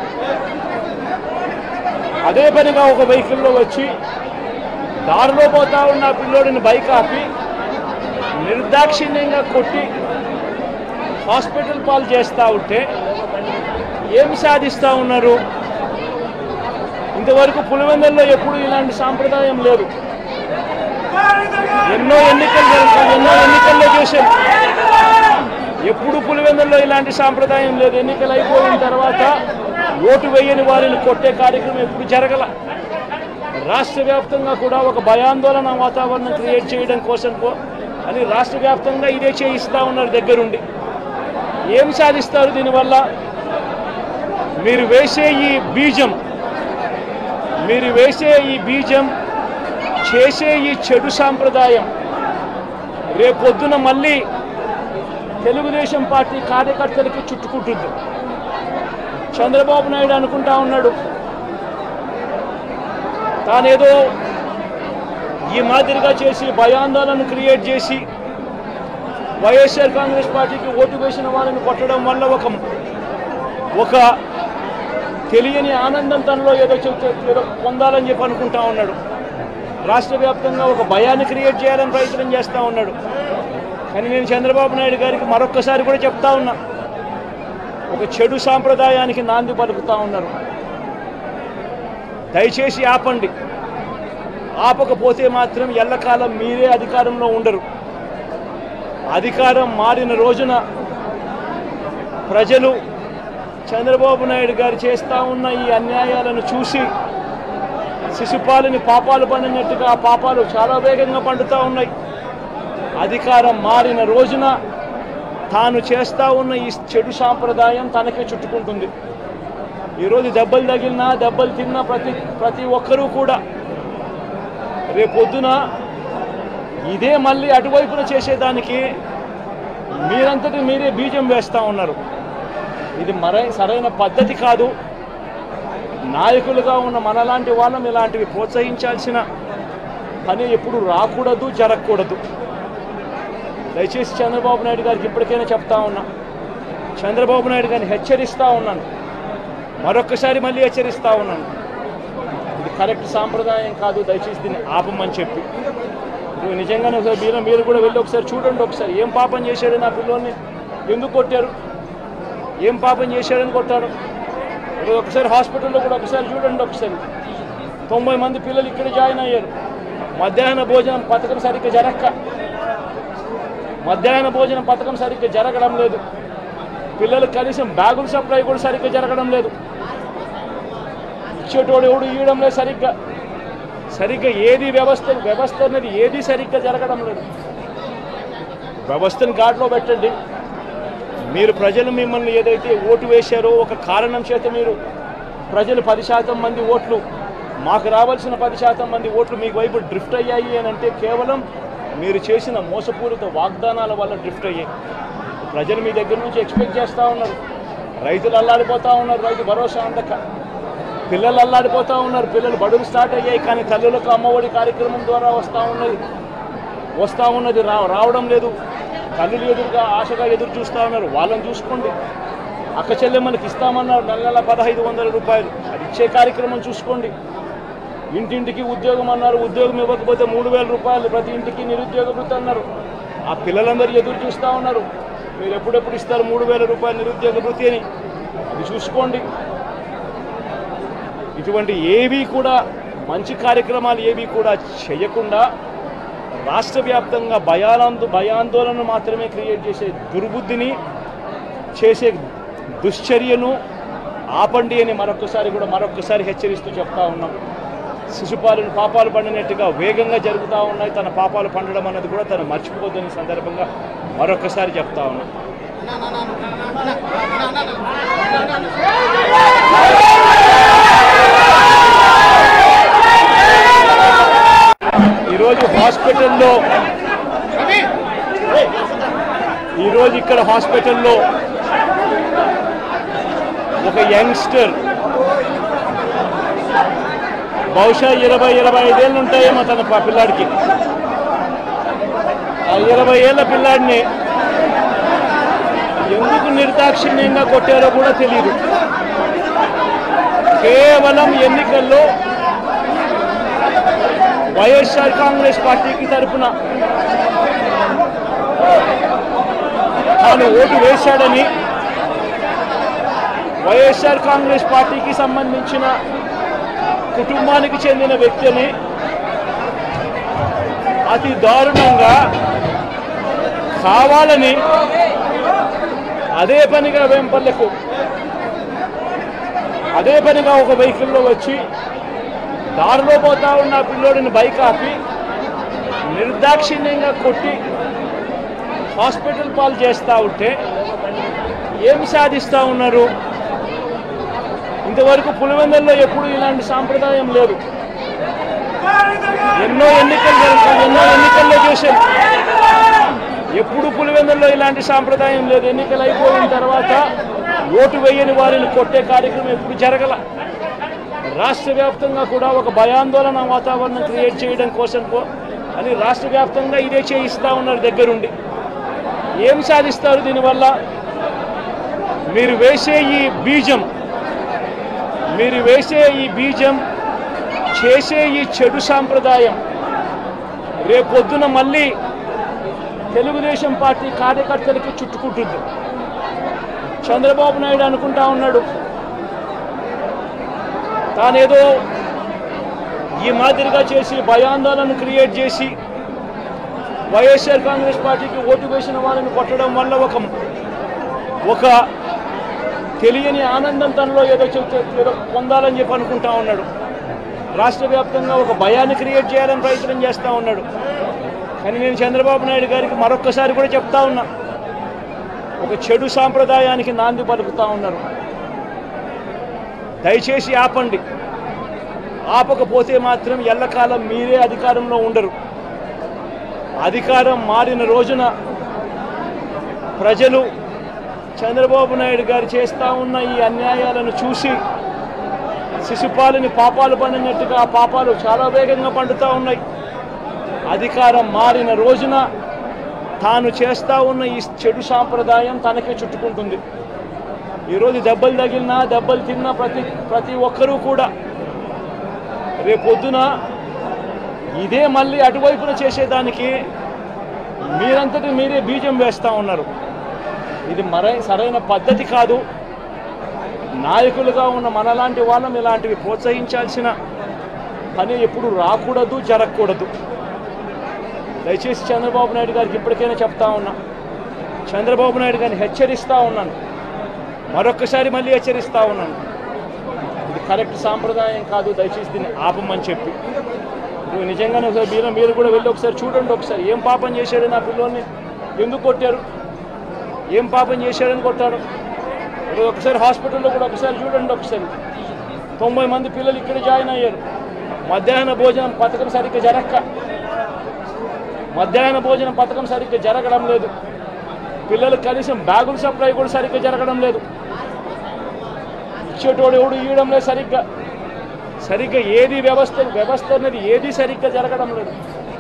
అదే పనిగా ఒక వెహికల్లో వచ్చి దారిలో పోతా ఉన్న ఆ పిల్లోడిని బైక్ ఆపి నిర్దాక్షిణ్యంగా కొట్టి హాస్పిటల్ పాలు చేస్తూ ఉంటే ఏం సాధిస్తూ ఉన్నారు ఇంతవరకు పులివెందుల్లో ఎప్పుడు ఇలాంటి సాంప్రదాయం లేదు ఎన్నో ఎన్నికలు జరుగుతాయి ఎన్నో ఎన్నికల్లో చేశారు ఎప్పుడు పులివెందుల్లో ఇలాంటి సాంప్రదాయం లేదు ఎన్నికలు అయిపోయిన తర్వాత ఓటు వేయని వారిని కొట్టే కార్యక్రమం ఎప్పుడు జరగల రాష్ట్ర వ్యాప్తంగా కూడా ఒక భయాందోళన వాతావరణం క్రియేట్ చేయడం కోసం కో- అని రాష్ట్ర వ్యాప్తంగా ఇదే చేయిస్తూ ఉన్నారు దగ్గరుండి ఏం సాధిస్తారు దీనివల్ల మీరు వేసే ఈ బీజం మీరు వేసే ఈ బీజం చేసే ఈ చెడు సాంప్రదాయం రేపొద్దున మళ్ళీ తెలుగుదేశం పార్టీ కార్యకర్తలకి చుట్టుకుంటుంది చంద్రబాబు నాయుడు అనుకుంటా ఉన్నాడు తానేదో ఈ మాదిరిగా చేసి భయాందోళన క్రియేట్ చేసి వైఎస్ఆర్ కాంగ్రెస్ పార్టీకి ఓటు వేసిన వాళ్ళని కొట్టడం వల్ల ఒక ఒక తెలియని ఆనందం తనలో ఏదో చెప్తే ఏదో పొందాలని చెప్పి అనుకుంటా ఉన్నాడు రాష్ట్ర వ్యాప్తంగా ఒక భయాన్ని క్రియేట్ చేయాలని ప్రయత్నం చేస్తూ ఉన్నాడు కానీ నేను చంద్రబాబు నాయుడు గారికి మరొక్కసారి కూడా చెప్తా ఉన్నా ఒక చెడు సాంప్రదాయానికి నాంది పలుకుతా ఉన్నారు దయచేసి ఆపండి ఆపకపోతే మాత్రం ఎల్లకాలం మీరే అధికారంలో ఉండరు అధికారం మారిన రోజున ప్రజలు చంద్రబాబు నాయుడు గారు చేస్తూ ఉన్న ఈ అన్యాయాలను చూసి శిశుపాలని పాపాలు పండినట్టుగా ఆ పాపాలు చాలా వేగంగా పండుతూ ఉన్నాయి అధికారం మారిన రోజున తాను చేస్తూ ఉన్న ఈ చెడు సాంప్రదాయం తనకే చుట్టుకుంటుంది ఈరోజు దెబ్బలు తగిలినా దెబ్బలు తిన్నా ప్రతి ప్రతి ఒక్కరూ కూడా రేపొద్దున ఇదే మళ్ళీ అటువైపున చేసేదానికి మీరంతటి మీరే బీజం వేస్తూ ఉన్నారు ఇది మరై సరైన పద్ధతి కాదు నాయకులుగా ఉన్న మనలాంటి వాళ్ళం ఇలాంటివి ప్రోత్సహించాల్సిన పని ఎప్పుడు రాకూడదు జరగకూడదు దయచేసి చంద్రబాబు నాయుడు గారికి ఇప్పటికైనా చెప్తా ఉన్నా చంద్రబాబు నాయుడు గారిని హెచ్చరిస్తూ ఉన్నాను మరొక్కసారి మళ్ళీ హెచ్చరిస్తూ ఉన్నాను ఇది కరెక్ట్ సాంప్రదాయం కాదు దయచేసి దీన్ని ఆపమని చెప్పి ఇప్పుడు నిజంగానే ఒకసారి మీరు మీరు కూడా వెళ్ళి ఒకసారి చూడండి ఒకసారి ఏం పాపం చేశాడు నా పిల్లోని ఎందుకు కొట్టారు ఏం పాపం చేశాడని కొట్టారు ఇప్పుడు ఒకసారి హాస్పిటల్లో కూడా ఒకసారి చూడండి ఒకసారి తొంభై మంది పిల్లలు ఇక్కడ జాయిన్ అయ్యారు మధ్యాహ్న భోజనం పథకం సరిగ్గా జరక్క మధ్యాహ్న భోజనం పథకం సరిగ్గా జరగడం లేదు పిల్లలకు కనీసం బ్యాగుల సప్లై కూడా సరిగ్గా జరగడం లేదు ఇచ్చేటోడు ఎవడు ఇవ్వడం లేదు సరిగ్గా సరిగ్గా ఏది వ్యవస్థ వ్యవస్థ అనేది ఏది సరిగ్గా జరగడం లేదు వ్యవస్థను గాడిలో పెట్టండి మీరు ప్రజలు మిమ్మల్ని ఏదైతే ఓటు వేశారో ఒక కారణం చేత మీరు ప్రజలు పది శాతం మంది ఓట్లు మాకు రావాల్సిన పది శాతం మంది ఓట్లు మీకు వైపు డ్రిఫ్ట్ అయ్యాయి అని అంటే కేవలం మీరు చేసిన మోసపూరిత వాగ్దానాల వల్ల డ్రిఫ్ట్ అయ్యాయి ప్రజలు మీ దగ్గర నుంచి ఎక్స్పెక్ట్ చేస్తూ ఉన్నారు రైతులు అల్లాడిపోతూ ఉన్నారు రైతు భరోసా అందక పిల్లలు అల్లాడిపోతూ ఉన్నారు పిల్లలు బడులు స్టార్ట్ అయ్యాయి కానీ తల్లులకు అమ్మఒడి కార్యక్రమం ద్వారా వస్తూ ఉన్నది వస్తూ ఉన్నది రా రావడం లేదు తల్లులు ఎదురుగా ఆశగా ఎదురు చూస్తూ ఉన్నారు వాళ్ళని చూసుకోండి అక్క చెల్లెమ్మలకి ఇస్తామన్నారు నెల నెల పదహైదు వందల రూపాయలు అది ఇచ్చే కార్యక్రమం చూసుకోండి ఇంటింటికి ఉద్యోగం అన్నారు ఉద్యోగం ఇవ్వకపోతే మూడు వేల రూపాయలు ప్రతి ఇంటికి నిరుద్యోగ వృత్తి అన్నారు ఆ పిల్లలందరూ ఎదురు చూస్తూ ఉన్నారు మీరు ఎప్పుడెప్పుడు ఇస్తారు మూడు వేల రూపాయలు నిరుద్యోగ వృత్తి అని అది చూసుకోండి ఇటువంటి ఏవి కూడా మంచి కార్యక్రమాలు ఏవి కూడా చేయకుండా రాష్ట్ర వ్యాప్తంగా భయానంద భయాందోళన మాత్రమే క్రియేట్ చేసే దుర్బుద్ధిని చేసే దుశ్చర్యను ఆపండి అని మరొకసారి కూడా మరొకసారి హెచ్చరిస్తూ చెప్తా ఉన్నాం శిశుపాలను పాపాలు పండినట్టుగా వేగంగా జరుగుతూ ఉన్నాయి తన పాపాలు పండడం అన్నది కూడా తను మర్చిపోద్దని సందర్భంగా మరొకసారి చెప్తా ఉన్నాం ఈరోజు హాస్పిటల్లో ఈరోజు ఇక్కడ హాస్పిటల్లో ఒక యంగ్స్టర్ బహుశా ఇరవై ఇరవై ఐదేళ్ళు ఉంటాయేమో తన ప- పిల్లాడికి ఆ ఇరవై ఏళ్ళ పిల్లాడిని ఎందుకు నిర్దాక్షిణ్యంగా కొట్టారో కూడా తెలియదు కేవలం ఎన్నికల్లో వైఎస్ఆర్ కాంగ్రెస్ పార్టీకి తరపున తాను ఓటు వేశాడని వైఎస్ఆర్ కాంగ్రెస్ పార్టీకి సంబంధించిన కుటుంబానికి చెందిన వ్యక్తిని అతి దారుణంగా కావాలని అదే పనిగా వెంపర్లకు అదే పనిగా ఒక వెహికల్లో వచ్చి దారిలో పోతా ఉన్న ఆ పిల్లోడిని బైక్ ఆపి నిర్దాక్షిణ్యంగా కొట్టి హాస్పిటల్ పాలు చేస్తూ ఉంటే ఏం సాధిస్తూ ఉన్నారు ఇంతవరకు పులివెందుల్లో ఎప్పుడు ఇలాంటి సాంప్రదాయం లేదు ఎన్నో ఎన్నికలు జరుగుతాయి ఎన్నో ఎన్నికల్లో చేశారు ఎప్పుడు పులివెందుల్లో ఇలాంటి సాంప్రదాయం లేదు ఎన్నికలు అయిపోయిన తర్వాత ఓటు వేయని వారిని కొట్టే కార్యక్రమం ఎప్పుడు జరగల రాష్ట్ర వ్యాప్తంగా కూడా ఒక భయాందోళన వాతావరణం క్రియేట్ చేయడం కోసం కో- అని రాష్ట్ర వ్యాప్తంగా ఇదే చేయిస్తూ ఉన్నారు దగ్గరుండి ఏం సాధిస్తారు దీనివల్ల మీరు వేసే ఈ బీజం మీరు వేసే ఈ బీజం చేసే ఈ చెడు సాంప్రదాయం రేపొద్దున మళ్ళీ తెలుగుదేశం పార్టీ కార్యకర్తలకి చుట్టుకుంటుంది చంద్రబాబు నాయుడు అనుకుంటా ఉన్నాడు తానేదో ఈ మాదిరిగా చేసి భయాందోళన క్రియేట్ చేసి వైఎస్ఆర్ కాంగ్రెస్ పార్టీకి ఓటు వేసిన వాళ్ళని కొట్టడం వల్ల ఒక ఒక తెలియని ఆనందం తనలో ఏదో చెప్తే ఏదో పొందాలని చెప్పి అనుకుంటా ఉన్నాడు రాష్ట్ర వ్యాప్తంగా ఒక భయాన్ని క్రియేట్ చేయాలని ప్రయత్నం చేస్తూ ఉన్నాడు కానీ నేను చంద్రబాబు నాయుడు గారికి మరొక్కసారి కూడా చెప్తా ఉన్నా ఒక చెడు సాంప్రదాయానికి నాంది పలుకుతా ఉన్నారు దయచేసి ఆపండి ఆపకపోతే మాత్రం ఎల్లకాలం మీరే అధికారంలో ఉండరు అధికారం మారిన రోజున ప్రజలు చంద్రబాబు నాయుడు గారు చేస్తూ ఉన్న ఈ అన్యాయాలను చూసి శిశుపాలని పాపాలు పండినట్టుగా ఆ పాపాలు చాలా వేగంగా పండుతూ ఉన్నాయి అధికారం మారిన రోజున తాను చేస్తూ ఉన్న ఈ చెడు సాంప్రదాయం తనకే చుట్టుకుంటుంది ఈరోజు దెబ్బలు తగిలినా దెబ్బలు తిన్నా ప్రతి ప్రతి ఒక్కరూ కూడా రేపొద్దున ఇదే మళ్ళీ అటువైపున చేసేదానికి మీరంతటి మీరే బీజం వేస్తూ ఉన్నారు ఇది మరై సరైన పద్ధతి కాదు నాయకులుగా ఉన్న మనలాంటి వాళ్ళం ఇలాంటివి ప్రోత్సహించాల్సిన పని ఎప్పుడు రాకూడదు జరగకూడదు దయచేసి చంద్రబాబు నాయుడు గారికి ఇప్పటికైనా చెప్తా ఉన్నా చంద్రబాబు నాయుడు గారిని హెచ్చరిస్తూ ఉన్నాను మరొక్కసారి మళ్ళీ హెచ్చరిస్తూ ఉన్నాను ఇది కరెక్ట్ సాంప్రదాయం కాదు దయచేసి దీన్ని ఆపమని చెప్పి ఇప్పుడు నిజంగానే ఒకసారి మీరు మీరు కూడా వెళ్ళి ఒకసారి చూడండి ఒకసారి ఏం పాపం చేశాడు నా పిల్లోని ఎందుకు కొట్టారు ఏం పాపం చేశాడని కొట్టారు ఇప్పుడు ఒకసారి హాస్పిటల్లో కూడా ఒకసారి చూడండి ఒకసారి తొంభై మంది పిల్లలు ఇక్కడ జాయిన్ అయ్యారు మధ్యాహ్న భోజనం పథకం సరిగ్గా జరక్క మధ్యాహ్న భోజనం పథకం సరిగ్గా జరగడం లేదు పిల్లలకు కనీసం బ్యాగుల సప్లై కూడా సరిగ్గా జరగడం లేదు ఇచ్చేటోడు ఎవడు ఇవ్వడం లేదు సరిగ్గా సరిగ్గా ఏది వ్యవస్థ వ్యవస్థ అనేది ఏది సరిగ్గా జరగడం లేదు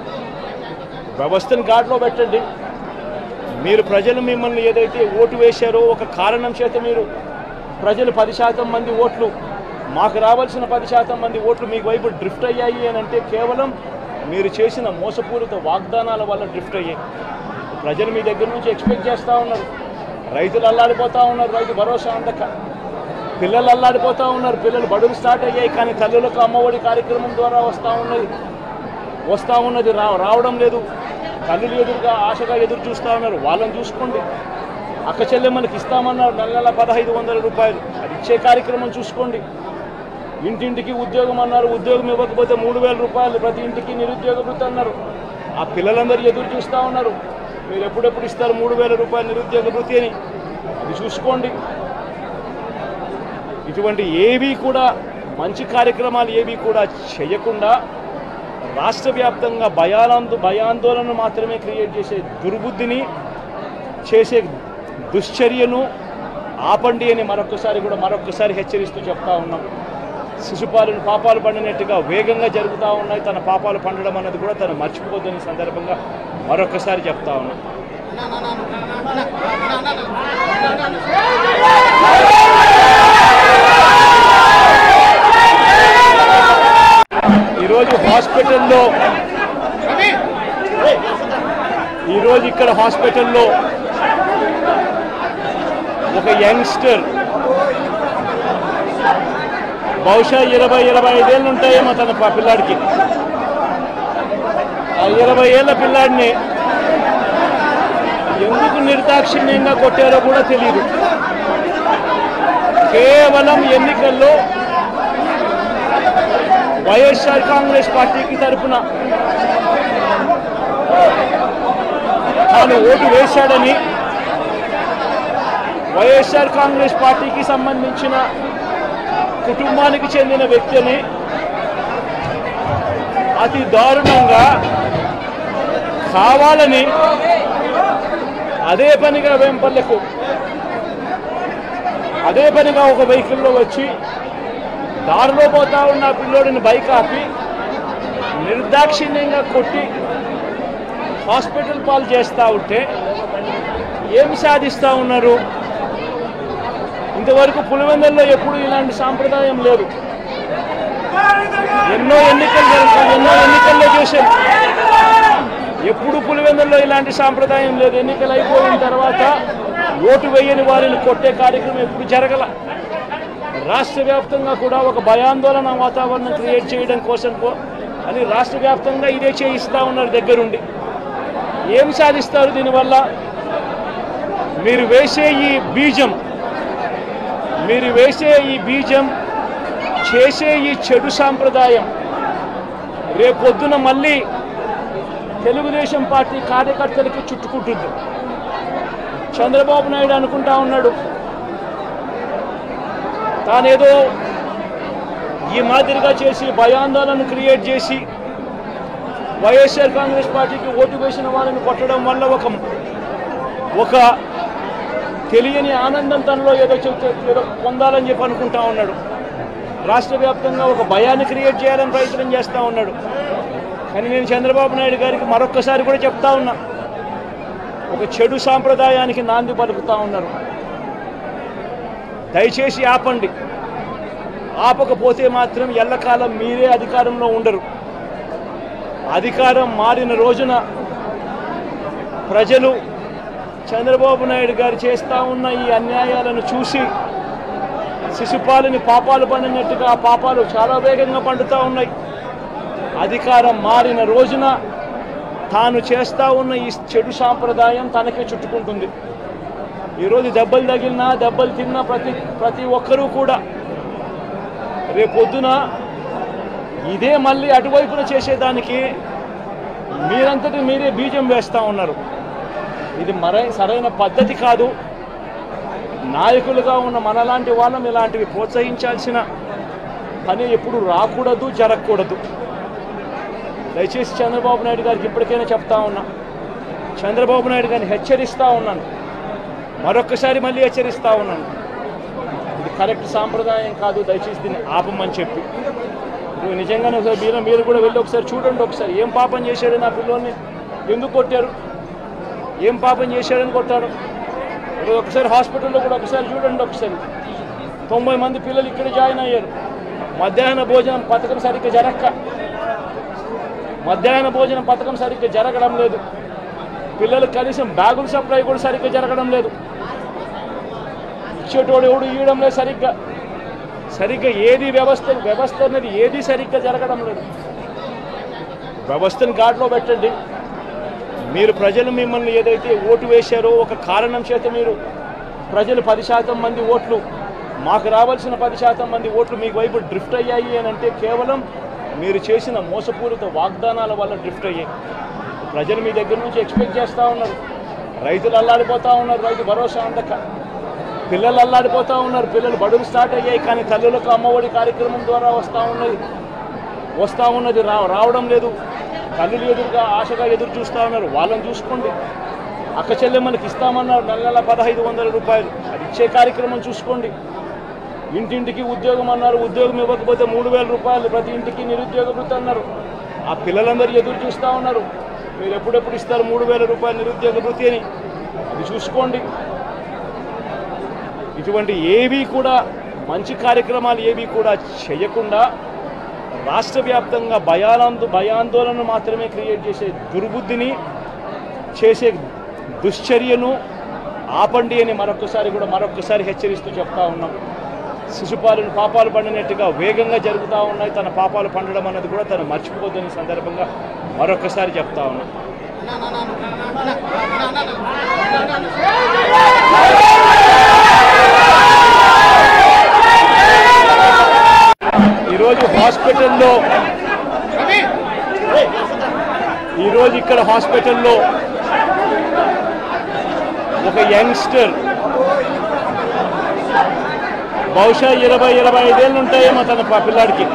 వ్యవస్థను గాడిలో పెట్టండి మీరు ప్రజలు మిమ్మల్ని ఏదైతే ఓటు వేశారో ఒక కారణం చేత మీరు ప్రజలు పది శాతం మంది ఓట్లు మాకు రావాల్సిన పది శాతం మంది ఓట్లు మీకు వైపు డ్రిఫ్ట్ అయ్యాయి అని అంటే కేవలం మీరు చేసిన మోసపూరిత వాగ్దానాల వల్ల డ్రిఫ్ట్ అయ్యాయి ప్రజలు మీ దగ్గర నుంచి ఎక్స్పెక్ట్ చేస్తూ ఉన్నారు రైతులు అల్లాడిపోతూ ఉన్నారు రైతు భరోసా అందక పిల్లలు అల్లాడిపోతూ ఉన్నారు పిల్లలు బడులు స్టార్ట్ అయ్యాయి కానీ తల్లులకు అమ్మఒడి కార్యక్రమం ద్వారా వస్తూ ఉన్నది వస్తూ ఉన్నది రా రావడం లేదు తల్లులు ఎదురుగా ఆశగా ఎదురు చూస్తూ ఉన్నారు వాళ్ళని చూసుకోండి అక్క చెల్లెమ్మలకి ఇస్తామన్నారు నెల నెల పదహైదు వందల రూపాయలు అది ఇచ్చే కార్యక్రమం చూసుకోండి ఇంటింటికి ఉద్యోగం అన్నారు ఉద్యోగం ఇవ్వకపోతే మూడు వేల రూపాయలు ప్రతి ఇంటికి నిరుద్యోగ వృత్తి అన్నారు ఆ పిల్లలందరూ ఎదురు చూస్తూ ఉన్నారు మీరు ఎప్పుడెప్పుడు ఇస్తారు మూడు వేల రూపాయలు నిరుద్యోగ వృత్తి అని అది చూసుకోండి ఇటువంటి ఏవి కూడా మంచి కార్యక్రమాలు ఏవి కూడా చేయకుండా రాష్ట్ర వ్యాప్తంగా భయానంద భయాందోళన మాత్రమే క్రియేట్ చేసే దుర్బుద్ధిని చేసే దుశ్చర్యను ఆపండి అని మరొకసారి కూడా మరొకసారి హెచ్చరిస్తూ చెప్తా ఉన్నాం శిశుపాలను పాపాలు పండినట్టుగా వేగంగా జరుగుతూ ఉన్నాయి తన పాపాలు పండడం అన్నది కూడా తను మర్చిపోద్దని సందర్భంగా మరొకసారి చెప్తా ఉన్నాం ఈరోజు హాస్పిటల్లో ఈరోజు ఇక్కడ హాస్పిటల్లో ఒక యంగ్స్టర్ బహుశా ఇరవై ఇరవై ఐదేళ్ళు ఉంటాయేమో తన ప- పిల్లాడికి ఆ ఇరవై ఏళ్ళ పిల్లాడిని ఎందుకు నిర్దాక్షిణ్యంగా కొట్టారో కూడా తెలియదు కేవలం ఎన్నికల్లో వైఎస్ఆర్ కాంగ్రెస్ పార్టీకి తరపున తాను ఓటు వేశాడని వైఎస్ఆర్ కాంగ్రెస్ పార్టీకి సంబంధించిన కుటుంబానికి చెందిన వ్యక్తిని అతి దారుణంగా కావాలని అదే పనిగా వెంపర్లకు అదే పనిగా ఒక వెహికల్లో వచ్చి దారిలో పోతా ఉన్న ఆ పిల్లోడిని బైక్ ఆపి నిర్దాక్షిణ్యంగా కొట్టి హాస్పిటల్ పాలు చేస్తూ ఉంటే ఏం సాధిస్తూ ఉన్నారు ఇంతవరకు పులివెందుల్లో ఎప్పుడు ఇలాంటి సాంప్రదాయం లేదు ఎన్నో ఎన్నికలు జరుగుతాయి ఎన్నో ఎన్నికల్లో చేశారు ఎప్పుడు పులివెందుల్లో ఇలాంటి సాంప్రదాయం లేదు ఎన్నికలు అయిపోయిన తర్వాత ఓటు వేయని వారిని కొట్టే కార్యక్రమం ఎప్పుడు జరగల రాష్ట్ర వ్యాప్తంగా కూడా ఒక భయాందోళన వాతావరణం క్రియేట్ చేయడం కోసం కో- అని రాష్ట్ర వ్యాప్తంగా ఇదే చేయిస్తూ ఉన్నారు దగ్గరుండి ఏం సాధిస్తారు దీనివల్ల మీరు వేసే ఈ బీజం మీరు వేసే ఈ బీజం చేసే ఈ చెడు సాంప్రదాయం రేపొద్దున మళ్ళీ తెలుగుదేశం పార్టీ కార్యకర్తలకి చుట్టుకుంటుంది చంద్రబాబు నాయుడు అనుకుంటా ఉన్నాడు తానేదో ఈ మాదిరిగా చేసి భయాందోళన క్రియేట్ చేసి వైఎస్ఆర్ కాంగ్రెస్ పార్టీకి ఓటు వేసిన వాళ్ళని కొట్టడం వల్ల ఒక ఒక తెలియని ఆనందం తనలో ఏదో చెప్తే ఏదో పొందాలని చెప్పి అనుకుంటా ఉన్నాడు రాష్ట్ర వ్యాప్తంగా ఒక భయాన్ని క్రియేట్ చేయాలని ప్రయత్నం చేస్తూ ఉన్నాడు కానీ నేను చంద్రబాబు నాయుడు గారికి మరొక్కసారి కూడా చెప్తా ఉన్నా ఒక చెడు సాంప్రదాయానికి నాంది పలుకుతా ఉన్నారు దయచేసి ఆపండి ఆపకపోతే మాత్రం ఎల్లకాలం మీరే అధికారంలో ఉండరు అధికారం మారిన రోజున ప్రజలు చంద్రబాబు నాయుడు గారు చేస్తూ ఉన్న ఈ అన్యాయాలను చూసి శిశుపాలని పాపాలు పండినట్టుగా ఆ పాపాలు చాలా వేగంగా పండుతూ ఉన్నాయి అధికారం మారిన రోజున తాను చేస్తూ ఉన్న ఈ చెడు సాంప్రదాయం తనకే చుట్టుకుంటుంది ఈరోజు దెబ్బలు తగిలినా దెబ్బలు తిన్నా ప్రతి ప్రతి ఒక్కరూ కూడా రేపొద్దున ఇదే మళ్ళీ అటువైపున చేసేదానికి మీరంతటి మీరే బీజం వేస్తూ ఉన్నారు ఇది మరై సరైన పద్ధతి కాదు నాయకులుగా ఉన్న మనలాంటి వాళ్ళం ఇలాంటివి ప్రోత్సహించాల్సిన పని ఎప్పుడు రాకూడదు జరగకూడదు దయచేసి చంద్రబాబు నాయుడు గారికి ఇప్పటికైనా చెప్తా ఉన్నా చంద్రబాబు నాయుడు గారిని హెచ్చరిస్తూ ఉన్నాను మరొక్కసారి మళ్ళీ హెచ్చరిస్తూ ఉన్నాను ఇది కరెక్ట్ సాంప్రదాయం కాదు దయచేసి దీన్ని ఆపమని చెప్పి ఇప్పుడు నిజంగానే ఒకసారి మీరు మీరు కూడా వెళ్ళి ఒకసారి చూడండి ఒకసారి ఏం పాపం చేశాడు నా పిల్లోని ఎందుకు కొట్టారు ఏం పాపం చేశాడని కొట్టారు ఇప్పుడు ఒకసారి హాస్పిటల్లో కూడా ఒకసారి చూడండి ఒకసారి తొంభై మంది పిల్లలు ఇక్కడ జాయిన్ అయ్యారు మధ్యాహ్న భోజనం పథకం సరిగ్గా జరక్క మధ్యాహ్న భోజనం పథకం సరిగ్గా జరగడం లేదు పిల్లలకు కనీసం బ్యాగుల సప్లై కూడా సరిగ్గా జరగడం లేదు ఇచ్చేటోడు ఎవడు ఇవ్వడం లేదు సరిగ్గా సరిగ్గా ఏది వ్యవస్థ వ్యవస్థ అనేది ఏది సరిగ్గా జరగడం లేదు వ్యవస్థను గాడిలో పెట్టండి మీరు ప్రజలు మిమ్మల్ని ఏదైతే ఓటు వేశారో ఒక కారణం చేత మీరు ప్రజలు పది శాతం మంది ఓట్లు మాకు రావాల్సిన పది శాతం మంది ఓట్లు మీ వైపు డ్రిఫ్ట్ అయ్యాయి అని అంటే కేవలం మీరు చేసిన మోసపూరిత వాగ్దానాల వల్ల డ్రిఫ్ట్ అయ్యాయి ప్రజలు మీ దగ్గర నుంచి ఎక్స్పెక్ట్ చేస్తూ ఉన్నారు రైతులు అల్లాడిపోతూ ఉన్నారు రైతు భరోసా అందక పిల్లలు అల్లాడిపోతూ ఉన్నారు పిల్లలు బడులు స్టార్ట్ అయ్యాయి కానీ తల్లులకు అమ్మఒడి కార్యక్రమం ద్వారా వస్తూ ఉన్నది వస్తూ ఉన్నది రా రావడం లేదు తల్లులు ఎదురుగా ఆశగా ఎదురు చూస్తూ ఉన్నారు వాళ్ళని చూసుకోండి అక్క చెల్లెమ్మలకి ఇస్తామన్నారు నెల నెల పదహైదు వందల రూపాయలు అది ఇచ్చే కార్యక్రమం చూసుకోండి ఇంటింటికి ఉద్యోగం అన్నారు ఉద్యోగం ఇవ్వకపోతే మూడు వేల రూపాయలు ప్రతి ఇంటికి నిరుద్యోగ వృత్తి అన్నారు ఆ పిల్లలందరూ ఎదురు చూస్తూ ఉన్నారు మీరు ఎప్పుడెప్పుడు ఇస్తారు మూడు వేల రూపాయలు నిరుద్యోగ వృత్తి అని అది చూసుకోండి ఇటువంటి ఏవి కూడా మంచి కార్యక్రమాలు ఏవి కూడా చేయకుండా రాష్ట్ర వ్యాప్తంగా భయానంద భయాందోళన మాత్రమే క్రియేట్ చేసే దుర్బుద్ధిని చేసే దుశ్చర్యను ఆపండి అని మరొకసారి కూడా మరొకసారి హెచ్చరిస్తూ చెప్తా ఉన్నాం శిశుపాలను పాపాలు పండినట్టుగా వేగంగా జరుగుతూ ఉన్నాయి తన పాపాలు పండడం అన్నది కూడా తను మర్చిపోద్దని సందర్భంగా మరొకసారి చెప్తా ఉన్నాం ఈరోజు హాస్పిటల్లో ఈరోజు ఇక్కడ హాస్పిటల్లో ఒక యంగ్స్టర్ బహుశా ఇరవై ఇరవై ఐదేళ్ళు ఉంటాయేమో తన ప- పిల్లాడికి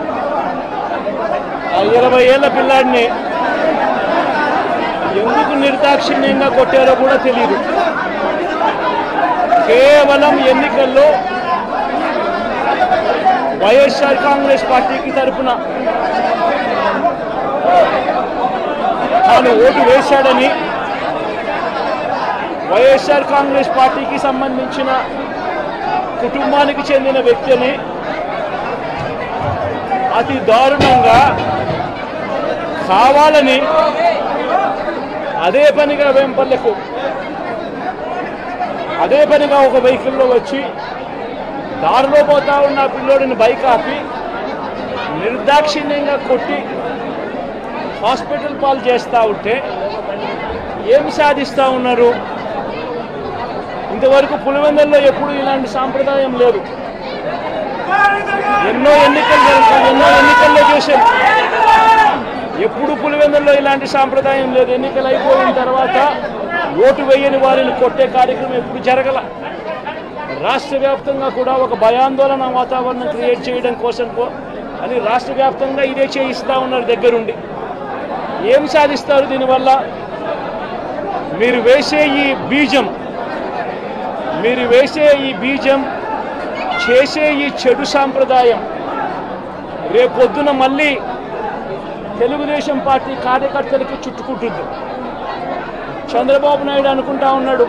ఆ ఇరవై ఏళ్ళ పిల్లాడిని ఎందుకు నిర్దాక్షిణ్యంగా కొట్టారో కూడా తెలియదు కేవలం ఎన్నికల్లో వైఎస్ఆర్ కాంగ్రెస్ పార్టీకి తరఫున తాను ఓటు వేశాడని వైఎస్ఆర్ కాంగ్రెస్ పార్టీకి సంబంధించిన కుటుంబానికి చెందిన వ్యక్తిని అతి దారుణంగా కావాలని అదే పనిగా వెంపర్లకు అదే పనిగా ఒక వెహికల్లో వచ్చి దారిలో పోతా ఉన్న ఆ పిల్లోడిని బైక్ ఆపి నిర్దాక్షిణ్యంగా కొట్టి హాస్పిటల్ పాలు చేస్తూ ఉంటే ఏం సాధిస్తూ ఉన్నారు ఇంతవరకు పులివెందుల్లో ఎప్పుడు ఇలాంటి సాంప్రదాయం లేదు ఎన్నో ఎన్నికలు జరుగుతాయి ఎన్నో ఎన్నికల్లో చేశారు ఎప్పుడు పులివెందుల్లో ఇలాంటి సాంప్రదాయం లేదు ఎన్నికలు అయిపోయిన తర్వాత ఓటు వేయని వారిని కొట్టే కార్యక్రమం ఎప్పుడు జరగల రాష్ట్ర వ్యాప్తంగా కూడా ఒక భయాందోళన వాతావరణం క్రియేట్ చేయడం కోసం కో- అని రాష్ట్ర వ్యాప్తంగా ఇదే చేయిస్తూ ఉన్నారు దగ్గరుండి ఏం సాధిస్తారు దీనివల్ల మీరు వేసే ఈ బీజం మీరు వేసే ఈ బీజం చేసే ఈ చెడు సాంప్రదాయం రేపొద్దున మళ్ళీ తెలుగుదేశం పార్టీ కార్యకర్తలకి చుట్టుకుంటుంది చంద్రబాబు నాయుడు అనుకుంటా ఉన్నాడు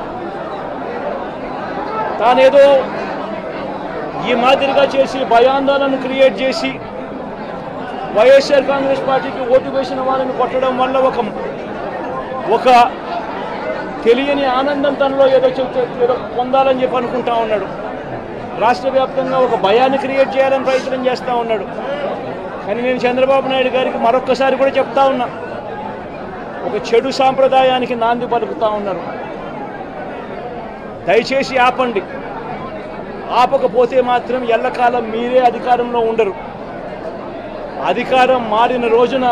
తానేదో ఈ మాదిరిగా చేసి భయాందోళన క్రియేట్ చేసి వైఎస్ఆర్ కాంగ్రెస్ పార్టీకి ఓటు వేసిన వాళ్ళని కొట్టడం వల్ల ఒక ఒక తెలియని ఆనందం తనలో ఏదో చెప్తే ఏదో పొందాలని చెప్పి అనుకుంటా ఉన్నాడు రాష్ట్ర వ్యాప్తంగా ఒక భయాన్ని క్రియేట్ చేయాలని ప్రయత్నం చేస్తూ ఉన్నాడు కానీ నేను చంద్రబాబు నాయుడు గారికి మరొక్కసారి కూడా చెప్తా ఉన్నా ఒక చెడు సాంప్రదాయానికి నాంది పలుకుతా ఉన్నారు దయచేసి ఆపండి ఆపకపోతే మాత్రం ఎల్లకాలం మీరే అధికారంలో ఉండరు అధికారం మారిన రోజున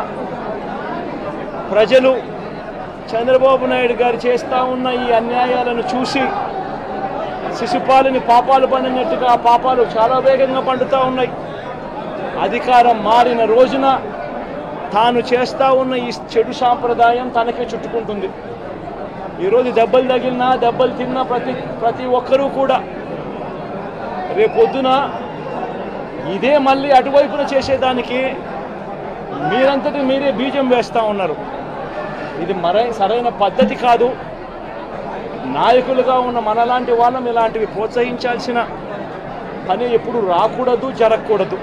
ప్రజలు చంద్రబాబు నాయుడు గారు చేస్తూ ఉన్న ఈ అన్యాయాలను చూసి శిశుపాలని పాపాలు పండినట్టుగా ఆ పాపాలు చాలా వేగంగా పండుతూ ఉన్నాయి అధికారం మారిన రోజున తాను చేస్తూ ఉన్న ఈ చెడు సాంప్రదాయం తనకే చుట్టుకుంటుంది ఈరోజు దెబ్బలు తగిలినా దెబ్బలు తిన్నా ప్రతి ప్రతి ఒక్కరూ కూడా రేపొద్దున ఇదే మళ్ళీ అటువైపున చేసేదానికి మీరంతటి మీరే బీజం వేస్తూ ఉన్నారు ఇది మరై సరైన పద్ధతి కాదు నాయకులుగా ఉన్న మనలాంటి వాళ్ళం ఇలాంటివి ప్రోత్సహించాల్సిన పని ఎప్పుడు రాకూడదు జరగకూడదు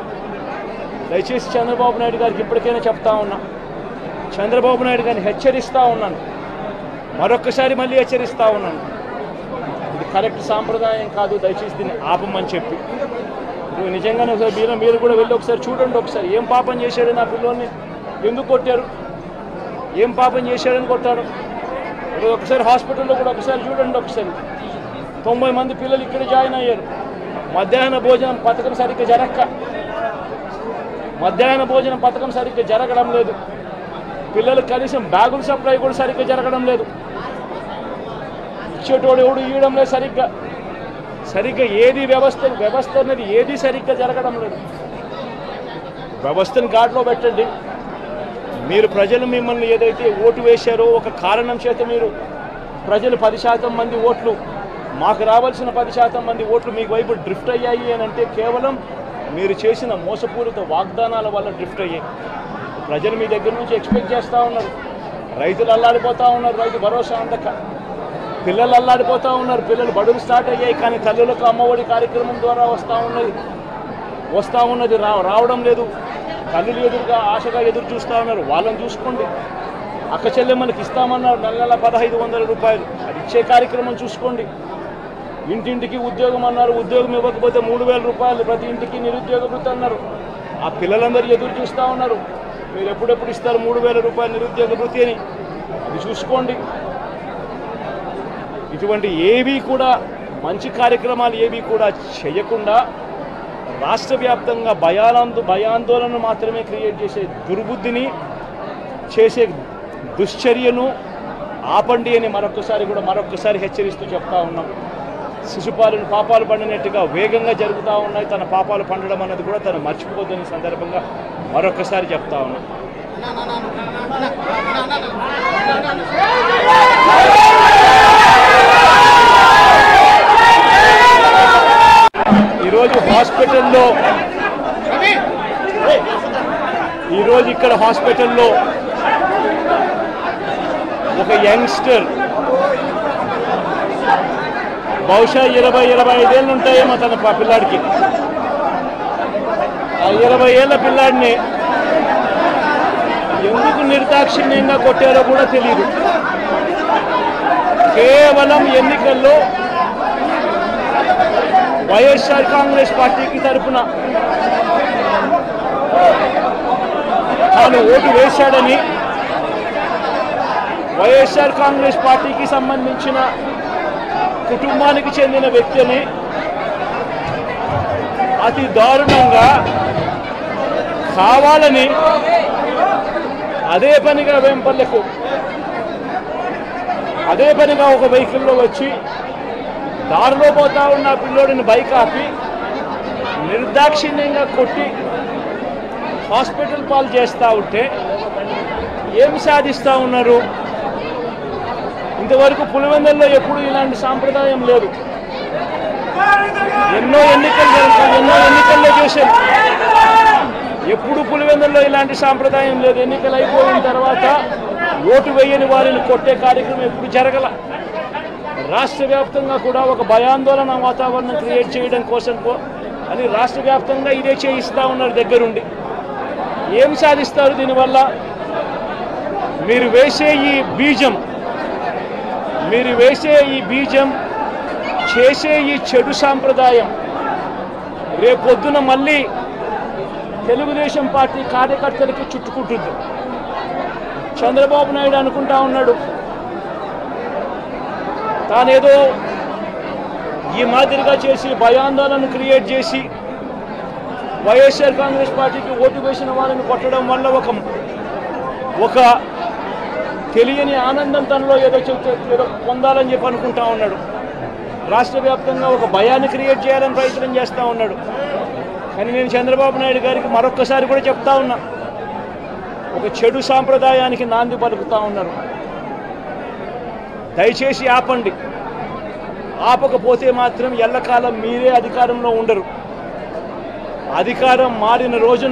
దయచేసి చంద్రబాబు నాయుడు గారికి ఇప్పటికైనా చెప్తా ఉన్నా చంద్రబాబు నాయుడు గారిని హెచ్చరిస్తూ ఉన్నాను మరొక్కసారి మళ్ళీ హెచ్చరిస్తూ ఉన్నాను ఇది కరెక్ట్ సాంప్రదాయం కాదు దయచేసి దీన్ని ఆపమని చెప్పి ఇప్పుడు నిజంగానే ఒకసారి మీరు మీరు కూడా వెళ్ళి ఒకసారి చూడండి ఒకసారి ఏం పాపం చేశాడు నా పిల్లోని ఎందుకు కొట్టారు ఏం పాపం చేశాడని కొట్టారు ఇప్పుడు ఒకసారి హాస్పిటల్లో కూడా ఒకసారి చూడండి ఒకసారి తొంభై మంది పిల్లలు ఇక్కడ జాయిన్ అయ్యారు మధ్యాహ్న భోజనం పథకం సరిగ్గా జరక్క మధ్యాహ్న భోజనం పథకం సరిగ్గా జరగడం లేదు పిల్లలకు కనీసం బ్యాగుల సప్లై కూడా సరిగ్గా జరగడం లేదు ఇచ్చేటోడు ఎవడు ఇవ్వడం లేదు సరిగ్గా సరిగ్గా ఏది వ్యవస్థ వ్యవస్థ అనేది ఏది సరిగ్గా జరగడం లేదు వ్యవస్థను గాడిలో పెట్టండి మీరు ప్రజలు మిమ్మల్ని ఏదైతే ఓటు వేశారో ఒక కారణం చేత మీరు ప్రజలు పది శాతం మంది ఓట్లు మాకు రావాల్సిన పది శాతం మంది ఓట్లు మీకు వైపు డ్రిఫ్ట్ అయ్యాయి అని అంటే కేవలం మీరు చేసిన మోసపూరిత వాగ్దానాల వల్ల డ్రిఫ్ట్ అయ్యాయి ప్రజలు మీ దగ్గర నుంచి ఎక్స్పెక్ట్ చేస్తూ ఉన్నారు రైతులు అల్లాడిపోతూ ఉన్నారు రైతు భరోసా అందక పిల్లలు అల్లాడిపోతూ ఉన్నారు పిల్లలు బడులు స్టార్ట్ అయ్యాయి కానీ తల్లులకు అమ్మఒడి కార్యక్రమం ద్వారా వస్తూ ఉన్నది వస్తూ ఉన్నది రా రావడం లేదు తల్లులు ఎదురుగా ఆశగా ఎదురు చూస్తూ ఉన్నారు వాళ్ళని చూసుకోండి అక్క చెల్లెమ్మలకి ఇస్తామన్నారు నెల నెల పదహైదు వందల రూపాయలు అది ఇచ్చే కార్యక్రమం చూసుకోండి ఇంటింటికి ఉద్యోగం అన్నారు ఉద్యోగం ఇవ్వకపోతే మూడు వేల రూపాయలు ప్రతి ఇంటికి నిరుద్యోగ వృత్తి అన్నారు ఆ పిల్లలందరూ ఎదురు చూస్తూ ఉన్నారు మీరు ఎప్పుడెప్పుడు ఇస్తారు మూడు వేల రూపాయలు నిరుద్యోగ వృత్తి అని అది చూసుకోండి ఇటువంటి ఏవి కూడా మంచి కార్యక్రమాలు ఏవి కూడా చేయకుండా రాష్ట్ర వ్యాప్తంగా భయానంద భయాందోళన మాత్రమే క్రియేట్ చేసే దుర్బుద్ధిని చేసే దుశ్చర్యను ఆపండి అని మరొకసారి కూడా మరొకసారి హెచ్చరిస్తూ చెప్తా ఉన్నాం శిశుపాలను పాపాలు పండినట్టుగా వేగంగా జరుగుతూ ఉన్నాయి తన పాపాలు పండడం అన్నది కూడా తను మర్చిపోద్దని సందర్భంగా మరొకసారి చెప్తా ఉన్నాం ఈరోజు హాస్పిటల్లో ఈరోజు ఇక్కడ హాస్పిటల్లో ఒక యంగ్స్టర్ బహుశా ఇరవై ఇరవై ఐదేళ్ళు ఉంటాయేమో తన ప- పిల్లాడికి ఆ ఇరవై ఏళ్ళ పిల్లాడిని ఎందుకు నిర్దాక్షిణ్యంగా కొట్టారో కూడా తెలియదు కేవలం ఎన్నికల్లో వైఎస్ఆర్ కాంగ్రెస్ పార్టీకి తరపున తాను ఓటు వేశాడని వైఎస్ఆర్ కాంగ్రెస్ పార్టీకి సంబంధించిన కుటుంబానికి చెందిన వ్యక్తిని అతి దారుణంగా కావాలని అదే పనిగా వేంపల్లెకు అదే పనిగా ఒక వెహికల్లో వచ్చి దారిలో పోతా ఉన్న ఆ పిల్లోడిని బైక్ ఆపి నిర్దాక్షిణ్యంగా కొట్టి హాస్పిటల్ పాలు చేస్తూ ఉంటే ఏం సాధిస్తూ ఉన్నారు ఇంతవరకు పులివెందుల్లో ఎప్పుడు ఇలాంటి సాంప్రదాయం లేదు ఎన్నో ఎన్నికలు జరుగుతాయి ఎన్నో ఎన్నికల్లో చూశాను ఎప్పుడు పులివెందుల్లో ఇలాంటి సాంప్రదాయం లేదు ఎన్నికలు అయిపోయిన తర్వాత ఓటు వేయని వారిని కొట్టే కార్యక్రమం ఎప్పుడు జరగల రాష్ట్ర వ్యాప్తంగా కూడా ఒక భయాందోళన వాతావరణం క్రియేట్ చేయడం కోసం కో- అని రాష్ట్ర వ్యాప్తంగా ఇదే చేయిస్తూ ఉన్నారు దగ్గరుండి ఏం సాధిస్తారు దీనివల్ల మీరు వేసే ఈ బీజం మీరు వేసే ఈ బీజం చేసే ఈ చెడు సాంప్రదాయం రేపొద్దున మళ్ళీ తెలుగుదేశం పార్టీ కార్యకర్తలకి చుట్టుకుంటుంది చంద్రబాబు నాయుడు అనుకుంటా ఉన్నాడు తానేదో ఈ మాదిరిగా చేసి భయాందోళన క్రియేట్ చేసి వైఎస్ఆర్ కాంగ్రెస్ పార్టీకి ఓటు వేసిన వాళ్ళని కొట్టడం వల్ల ఒక ఒక తెలియని ఆనందం తనలో ఏదో చెప్తే ఏదో పొందాలని చెప్పి అనుకుంటా ఉన్నాడు రాష్ట్ర వ్యాప్తంగా ఒక భయాన్ని క్రియేట్ చేయాలని ప్రయత్నం చేస్తూ ఉన్నాడు కానీ నేను చంద్రబాబు నాయుడు గారికి మరొక్కసారి కూడా చెప్తా ఉన్నా ఒక చెడు సాంప్రదాయానికి నాంది పలుకుతా ఉన్నారు దయచేసి ఆపండి ఆపకపోతే మాత్రం ఎల్లకాలం మీరే అధికారంలో ఉండరు అధికారం మారిన రోజున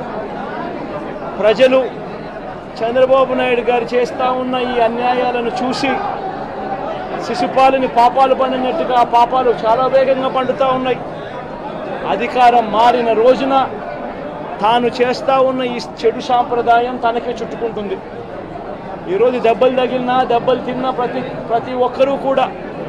ప్రజలు చంద్రబాబు నాయుడు గారు చేస్తూ ఉన్న ఈ అన్యాయాలను చూసి శిశుపాలని పాపాలు పండినట్టుగా ఆ పాపాలు చాలా వేగంగా పండుతూ ఉన్నాయి అధికారం మారిన రోజున తాను చేస్తూ ఉన్న ఈ చెడు సాంప్రదాయం తనకే చుట్టుకుంటుంది ఈరోజు దెబ్బలు తగిలినా దెబ్బలు తిన్నా ప్రతి ప్రతి ఒక్కరూ కూడా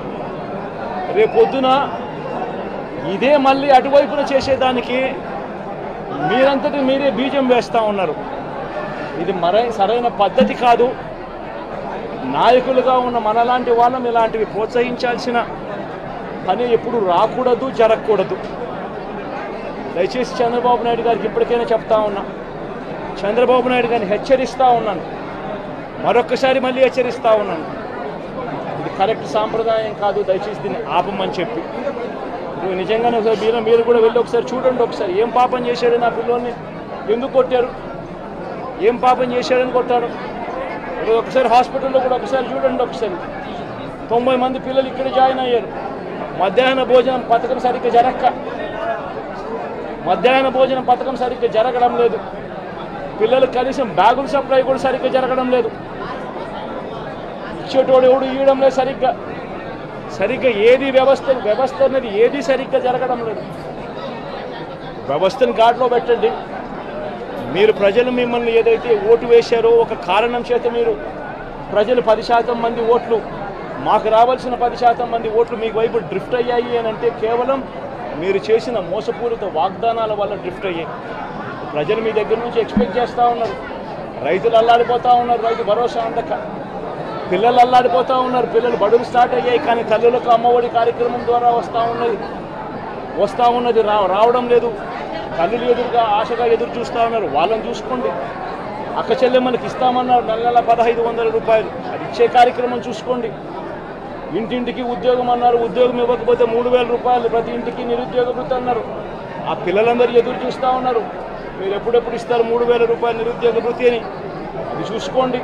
రేపొద్దున ఇదే మళ్ళీ అటువైపున చేసేదానికి మీరంతటి మీరే బీజం వేస్తూ ఉన్నారు ఇది మరై సరైన పద్ధతి కాదు నాయకులుగా ఉన్న మనలాంటి వాళ్ళం ఇలాంటివి ప్రోత్సహించాల్సిన పని ఎప్పుడు రాకూడదు జరగకూడదు దయచేసి చంద్రబాబు నాయుడు గారికి ఇప్పటికైనా చెప్తా ఉన్నా చంద్రబాబు నాయుడు గారిని హెచ్చరిస్తూ ఉన్నాను మరొక్కసారి మళ్ళీ హెచ్చరిస్తూ ఉన్నాను ఇది కరెక్ట్ సాంప్రదాయం కాదు దయచేసి దీన్ని ఆపమని చెప్పి ఇప్పుడు నిజంగానే ఒకసారి మీరు మీరు కూడా వెళ్ళి ఒకసారి చూడండి ఒకసారి ఏం పాపం చేశాడు నా పిల్లోని ఎందుకు కొట్టారు ఏం పాపం చేశాడని కొట్టారు ఇప్పుడు ఒకసారి హాస్పిటల్లో కూడా ఒకసారి చూడండి ఒకసారి తొంభై మంది పిల్లలు ఇక్కడ జాయిన్ అయ్యారు మధ్యాహ్న భోజనం పథకం సరిగ్గా జరక్క మధ్యాహ్న భోజనం పథకం సరిగ్గా జరగడం లేదు పిల్లలు కనీసం బ్యాగుల సప్లై కూడా సరిగ్గా జరగడం లేదు ఇచ్చేటోడు ఎవడు ఇవ్వడం లేదు సరిగ్గా సరిగ్గా ఏది వ్యవస్థ వ్యవస్థ అనేది ఏది సరిగ్గా జరగడం లేదు వ్యవస్థను గాడిలో పెట్టండి మీరు ప్రజలు మిమ్మల్ని ఏదైతే ఓటు వేశారో ఒక కారణం చేత మీరు ప్రజలు పది శాతం మంది ఓట్లు మాకు రావాల్సిన పది శాతం మంది ఓట్లు మీకు వైపు డ్రిఫ్ట్ అయ్యాయి అని అంటే కేవలం మీరు చేసిన మోసపూరిత వాగ్దానాల వల్ల డ్రిఫ్ట్ అయ్యాయి ప్రజలు మీ దగ్గర నుంచి ఎక్స్పెక్ట్ చేస్తూ ఉన్నారు రైతులు అల్లాడిపోతూ ఉన్నారు రైతు భరోసా అందక పిల్లలు అల్లాడిపోతూ ఉన్నారు పిల్లలు బడులు స్టార్ట్ అయ్యాయి కానీ తల్లులకు అమ్మఒడి కార్యక్రమం ద్వారా వస్తూ ఉన్నది వస్తూ ఉన్నది రా రావడం లేదు తల్లులు ఎదురుగా ఆశగా ఎదురు చూస్తూ ఉన్నారు వాళ్ళని చూసుకోండి అక్క చెల్లెమ్మలకి ఇస్తామన్నారు నెల నెల పదహైదు వందల రూపాయలు అది ఇచ్చే కార్యక్రమం చూసుకోండి ఇంటింటికి ఉద్యోగం అన్నారు ఉద్యోగం ఇవ్వకపోతే మూడు వేల రూపాయలు ప్రతి ఇంటికి నిరుద్యోగ వృత్తి అన్నారు ఆ పిల్లలందరూ ఎదురు చూస్తూ ఉన్నారు మీరు ఎప్పుడెప్పుడు ఇస్తారు మూడు వేల రూపాయలు నిరుద్యోగ వృత్తి అని అది చూసుకోండి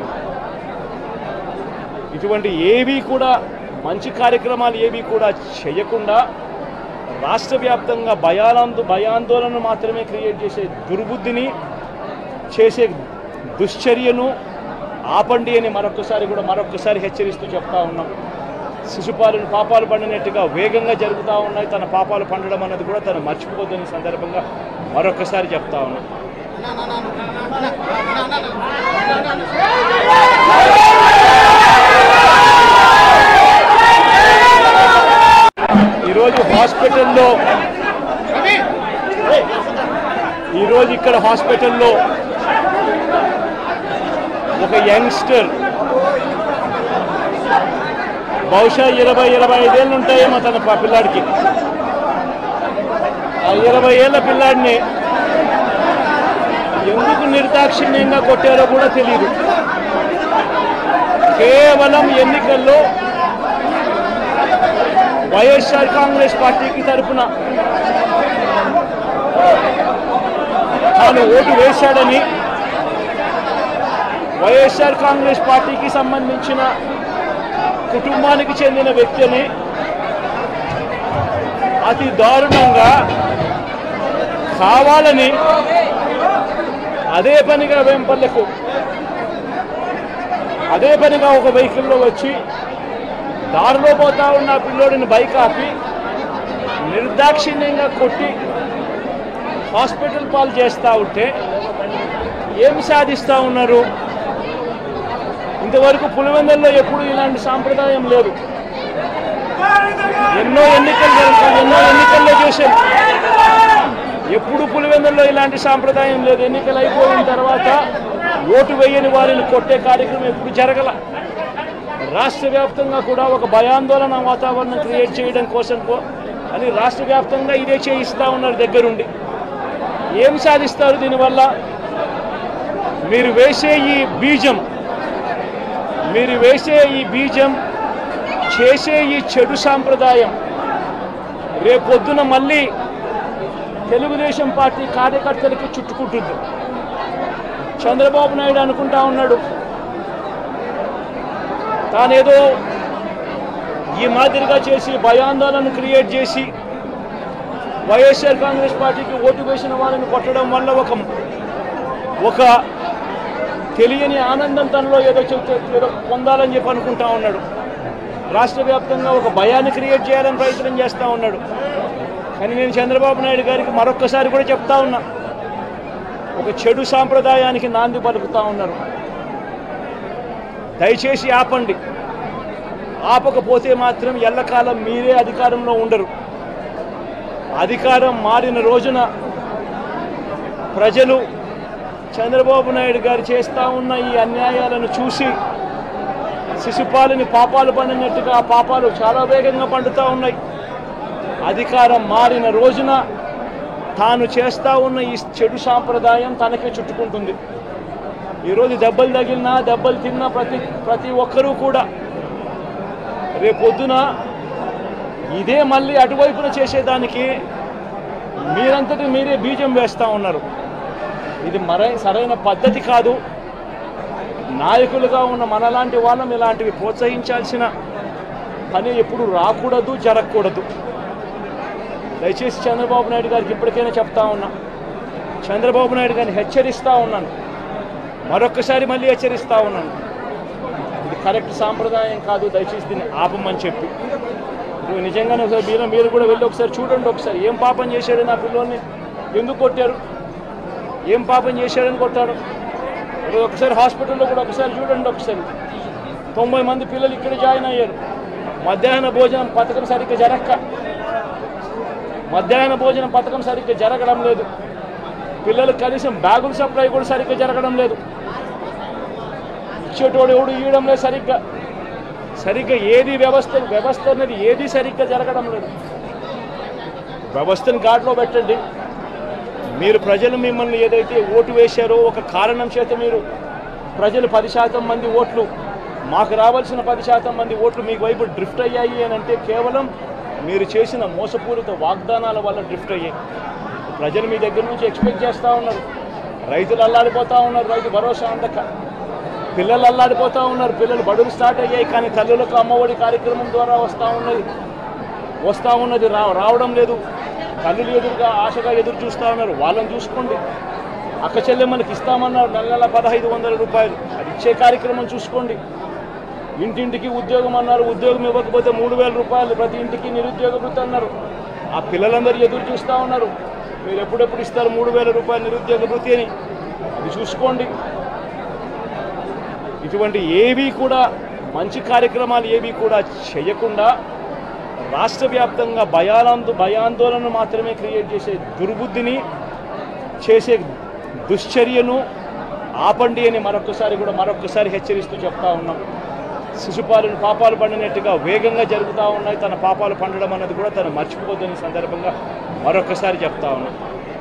ఇటువంటి ఏవి కూడా మంచి కార్యక్రమాలు ఏవి కూడా చేయకుండా రాష్ట్ర వ్యాప్తంగా భయాలందు భయాందోళన మాత్రమే క్రియేట్ చేసే దుర్బుద్ధిని చేసే దుశ్చర్యను ఆపండి అని మరొకసారి కూడా మరొకసారి హెచ్చరిస్తూ చెప్తా ఉన్నాం శిశుపాలను పాపాలు పండినట్టుగా వేగంగా జరుగుతూ ఉన్నాయి తన పాపాలు పండడం అన్నది కూడా తను మర్చిపోదని సందర్భంగా మరొకసారి చెప్తా ఉన్నాం ఈరోజు హాస్పిటల్లో ఈరోజు ఇక్కడ హాస్పిటల్లో ఒక యంగ్స్టర్ బహుశా ఇరవై ఇరవై ఐదేళ్ళు ఉంటాయేమో తన ప- పిల్లాడికి ఆ ఇరవై ఏళ్ళ పిల్లాడిని ఎందుకు నిర్దాక్షిణ్యంగా కొట్టారో కూడా తెలియదు కేవలం ఎన్నికల్లో వైఎస్ఆర్ కాంగ్రెస్ పార్టీకి తరపున తాను ఓటు వేశాడని వైఎస్ఆర్ కాంగ్రెస్ పార్టీకి సంబంధించిన కుటుంబానికి చెందిన వ్యక్తిని అతి దారుణంగా కావాలని అదే పనిగా వేంపల్లకు అదే పనిగా ఒక వెహికల్లో వచ్చి దారిలో పోతా ఉన్న ఆ పిల్లోడిని బైక్ ఆపి నిర్దాక్షిణ్యంగా కొట్టి హాస్పిటల్ పాలు చేస్తూ ఉంటే ఏం సాధిస్తూ ఉన్నారు ఇంతవరకు పులివెందుల్లో ఎప్పుడు ఇలాంటి సాంప్రదాయం లేదు ఎన్నో ఎన్నికలు జరుగుతాయి ఎన్నో ఎన్నికల్లో చూసాం ఎప్పుడు పులివెందుల్లో ఇలాంటి సాంప్రదాయం లేదు ఎన్నికలు అయిపోయిన తర్వాత ఓటు వేయని వారిని కొట్టే కార్యక్రమం ఎప్పుడు జరగల రాష్ట్ర వ్యాప్తంగా కూడా ఒక భయాందోళన వాతావరణం క్రియేట్ చేయడం కోసం కో- అని రాష్ట్ర వ్యాప్తంగా ఇదే చేయిస్తూ ఉన్నారు దగ్గరుండి ఏం సాధిస్తారు దీనివల్ల మీరు వేసే ఈ బీజం మీరు వేసే ఈ బీజం చేసే ఈ చెడు సాంప్రదాయం రేపొద్దున మళ్ళీ తెలుగుదేశం పార్టీ కార్యకర్తలకి చుట్టుకుంటుంది చంద్రబాబు నాయుడు అనుకుంటా ఉన్నాడు తానేదో ఈ మాదిరిగా చేసి భయాందోళన క్రియేట్ చేసి వైఎస్ఆర్ కాంగ్రెస్ పార్టీకి ఓటు వేసిన వాళ్ళని కొట్టడం వల్ల ఒక ఒక తెలియని ఆనందం తనలో ఏదో చెప్తే ఏదో పొందాలని చెప్పి అనుకుంటా ఉన్నాడు రాష్ట్ర వ్యాప్తంగా ఒక భయాన్ని క్రియేట్ చేయాలని ప్రయత్నం చేస్తూ ఉన్నాడు కానీ నేను చంద్రబాబు నాయుడు గారికి మరొక్కసారి కూడా చెప్తా ఉన్నా ఒక చెడు సాంప్రదాయానికి నాంది పలుకుతా ఉన్నారు దయచేసి ఆపండి ఆపకపోతే మాత్రం ఎల్లకాలం మీరే అధికారంలో ఉండరు అధికారం మారిన రోజున ప్రజలు చంద్రబాబు నాయుడు గారు చేస్తూ ఉన్న ఈ అన్యాయాలను చూసి శిశుపాలని పాపాలు పండినట్టుగా ఆ పాపాలు చాలా వేగంగా పండుతూ ఉన్నాయి అధికారం మారిన రోజున తాను చేస్తూ ఉన్న ఈ చెడు సాంప్రదాయం తనకే చుట్టుకుంటుంది ఈరోజు దెబ్బలు తగిలినా దెబ్బలు తిన్నా ప్రతి ప్రతి ఒక్కరూ కూడా రేపొద్దున ఇదే మళ్ళీ అటువైపున చేసేదానికి మీరంతటి మీరే బీజం వేస్తూ ఉన్నారు ఇది మరై సరైన పద్ధతి కాదు నాయకులుగా ఉన్న మనలాంటి వాళ్ళం ఇలాంటివి ప్రోత్సహించాల్సిన పని ఎప్పుడు రాకూడదు జరగకూడదు దయచేసి చంద్రబాబు నాయుడు గారికి ఇప్పటికైనా చెప్తా ఉన్నా చంద్రబాబు నాయుడు గారిని హెచ్చరిస్తూ ఉన్నాను మరొక్కసారి మళ్ళీ హెచ్చరిస్తూ ఉన్నాను ఇది కరెక్ట్ సాంప్రదాయం కాదు దయచేసి దీన్ని ఆపమని చెప్పి ఇప్పుడు నిజంగానే ఒకసారి మీరు మీరు కూడా వెళ్ళి ఒకసారి చూడండి ఒకసారి ఏం పాపం చేశాడు నా పిల్లోని ఎందుకు కొట్టారు ఏం పాపం చేశాడని కొట్టారు ఇప్పుడు ఒకసారి హాస్పిటల్లో కూడా ఒకసారి చూడండి ఒకసారి తొంభై మంది పిల్లలు ఇక్కడ జాయిన్ అయ్యారు మధ్యాహ్న భోజనం పథకం సరిగ్గా జరక్క మధ్యాహ్న భోజనం పథకం సరిగ్గా జరగడం లేదు పిల్లలకు కనీసం బ్యాగుల సప్లై కూడా సరిగ్గా జరగడం లేదు ఇచ్చేటోడు ఎవడు ఇవ్వడం లేదు సరిగ్గా సరిగ్గా ఏది వ్యవస్థ వ్యవస్థ అనేది ఏది సరిగ్గా జరగడం లేదు వ్యవస్థను గాడిలో పెట్టండి మీరు ప్రజలు మిమ్మల్ని ఏదైతే ఓటు వేశారో ఒక కారణం చేత మీరు ప్రజలు పది శాతం మంది ఓట్లు మాకు రావాల్సిన పది శాతం మంది ఓట్లు మీకు వైపు డ్రిఫ్ట్ అయ్యాయి అని అంటే కేవలం మీరు చేసిన మోసపూరిత వాగ్దానాల వల్ల డ్రిఫ్ట్ అయ్యాయి ప్రజలు మీ దగ్గర నుంచి ఎక్స్పెక్ట్ చేస్తూ ఉన్నారు రైతులు అల్లాడిపోతూ ఉన్నారు రైతు భరోసా అందక పిల్లలు అల్లాడిపోతూ ఉన్నారు పిల్లలు బడులు స్టార్ట్ అయ్యాయి కానీ తల్లులకు అమ్మఒడి కార్యక్రమం ద్వారా వస్తూ ఉన్నది వస్తూ ఉన్నది రా రావడం లేదు తల్లులు ఎదురుగా ఆశగా ఎదురు చూస్తూ ఉన్నారు వాళ్ళని చూసుకోండి అక్క చెల్లెమ్మలకి ఇస్తామన్నారు నెల నెల పదహైదు వందల రూపాయలు అది ఇచ్చే కార్యక్రమం చూసుకోండి ఇంటింటికి ఉద్యోగం అన్నారు ఉద్యోగం ఇవ్వకపోతే మూడు వేల రూపాయలు ప్రతి ఇంటికి నిరుద్యోగ వృత్తి అన్నారు ఆ పిల్లలందరూ ఎదురు చూస్తూ ఉన్నారు మీరు ఎప్పుడెప్పుడు ఇస్తారు మూడు వేల రూపాయలు నిరుద్యోగ వృత్తి అని అది చూసుకోండి ఇటువంటి ఏవి కూడా మంచి కార్యక్రమాలు ఏవి కూడా చేయకుండా రాష్ట్ర వ్యాప్తంగా భయాలందు భయాందోళన మాత్రమే క్రియేట్ చేసే దుర్బుద్ధిని చేసే దుశ్చర్యను ఆపండి అని మరొకసారి కూడా మరొకసారి హెచ్చరిస్తూ చెప్తా ఉన్నాం శిశుపాలను పాపాలు పండినట్టుగా వేగంగా జరుగుతూ ఉన్నాయి తన పాపాలు పండడం అన్నది కూడా తను మర్చిపోదని సందర్భంగా మరొకసారి చెప్తా ఉన్నాం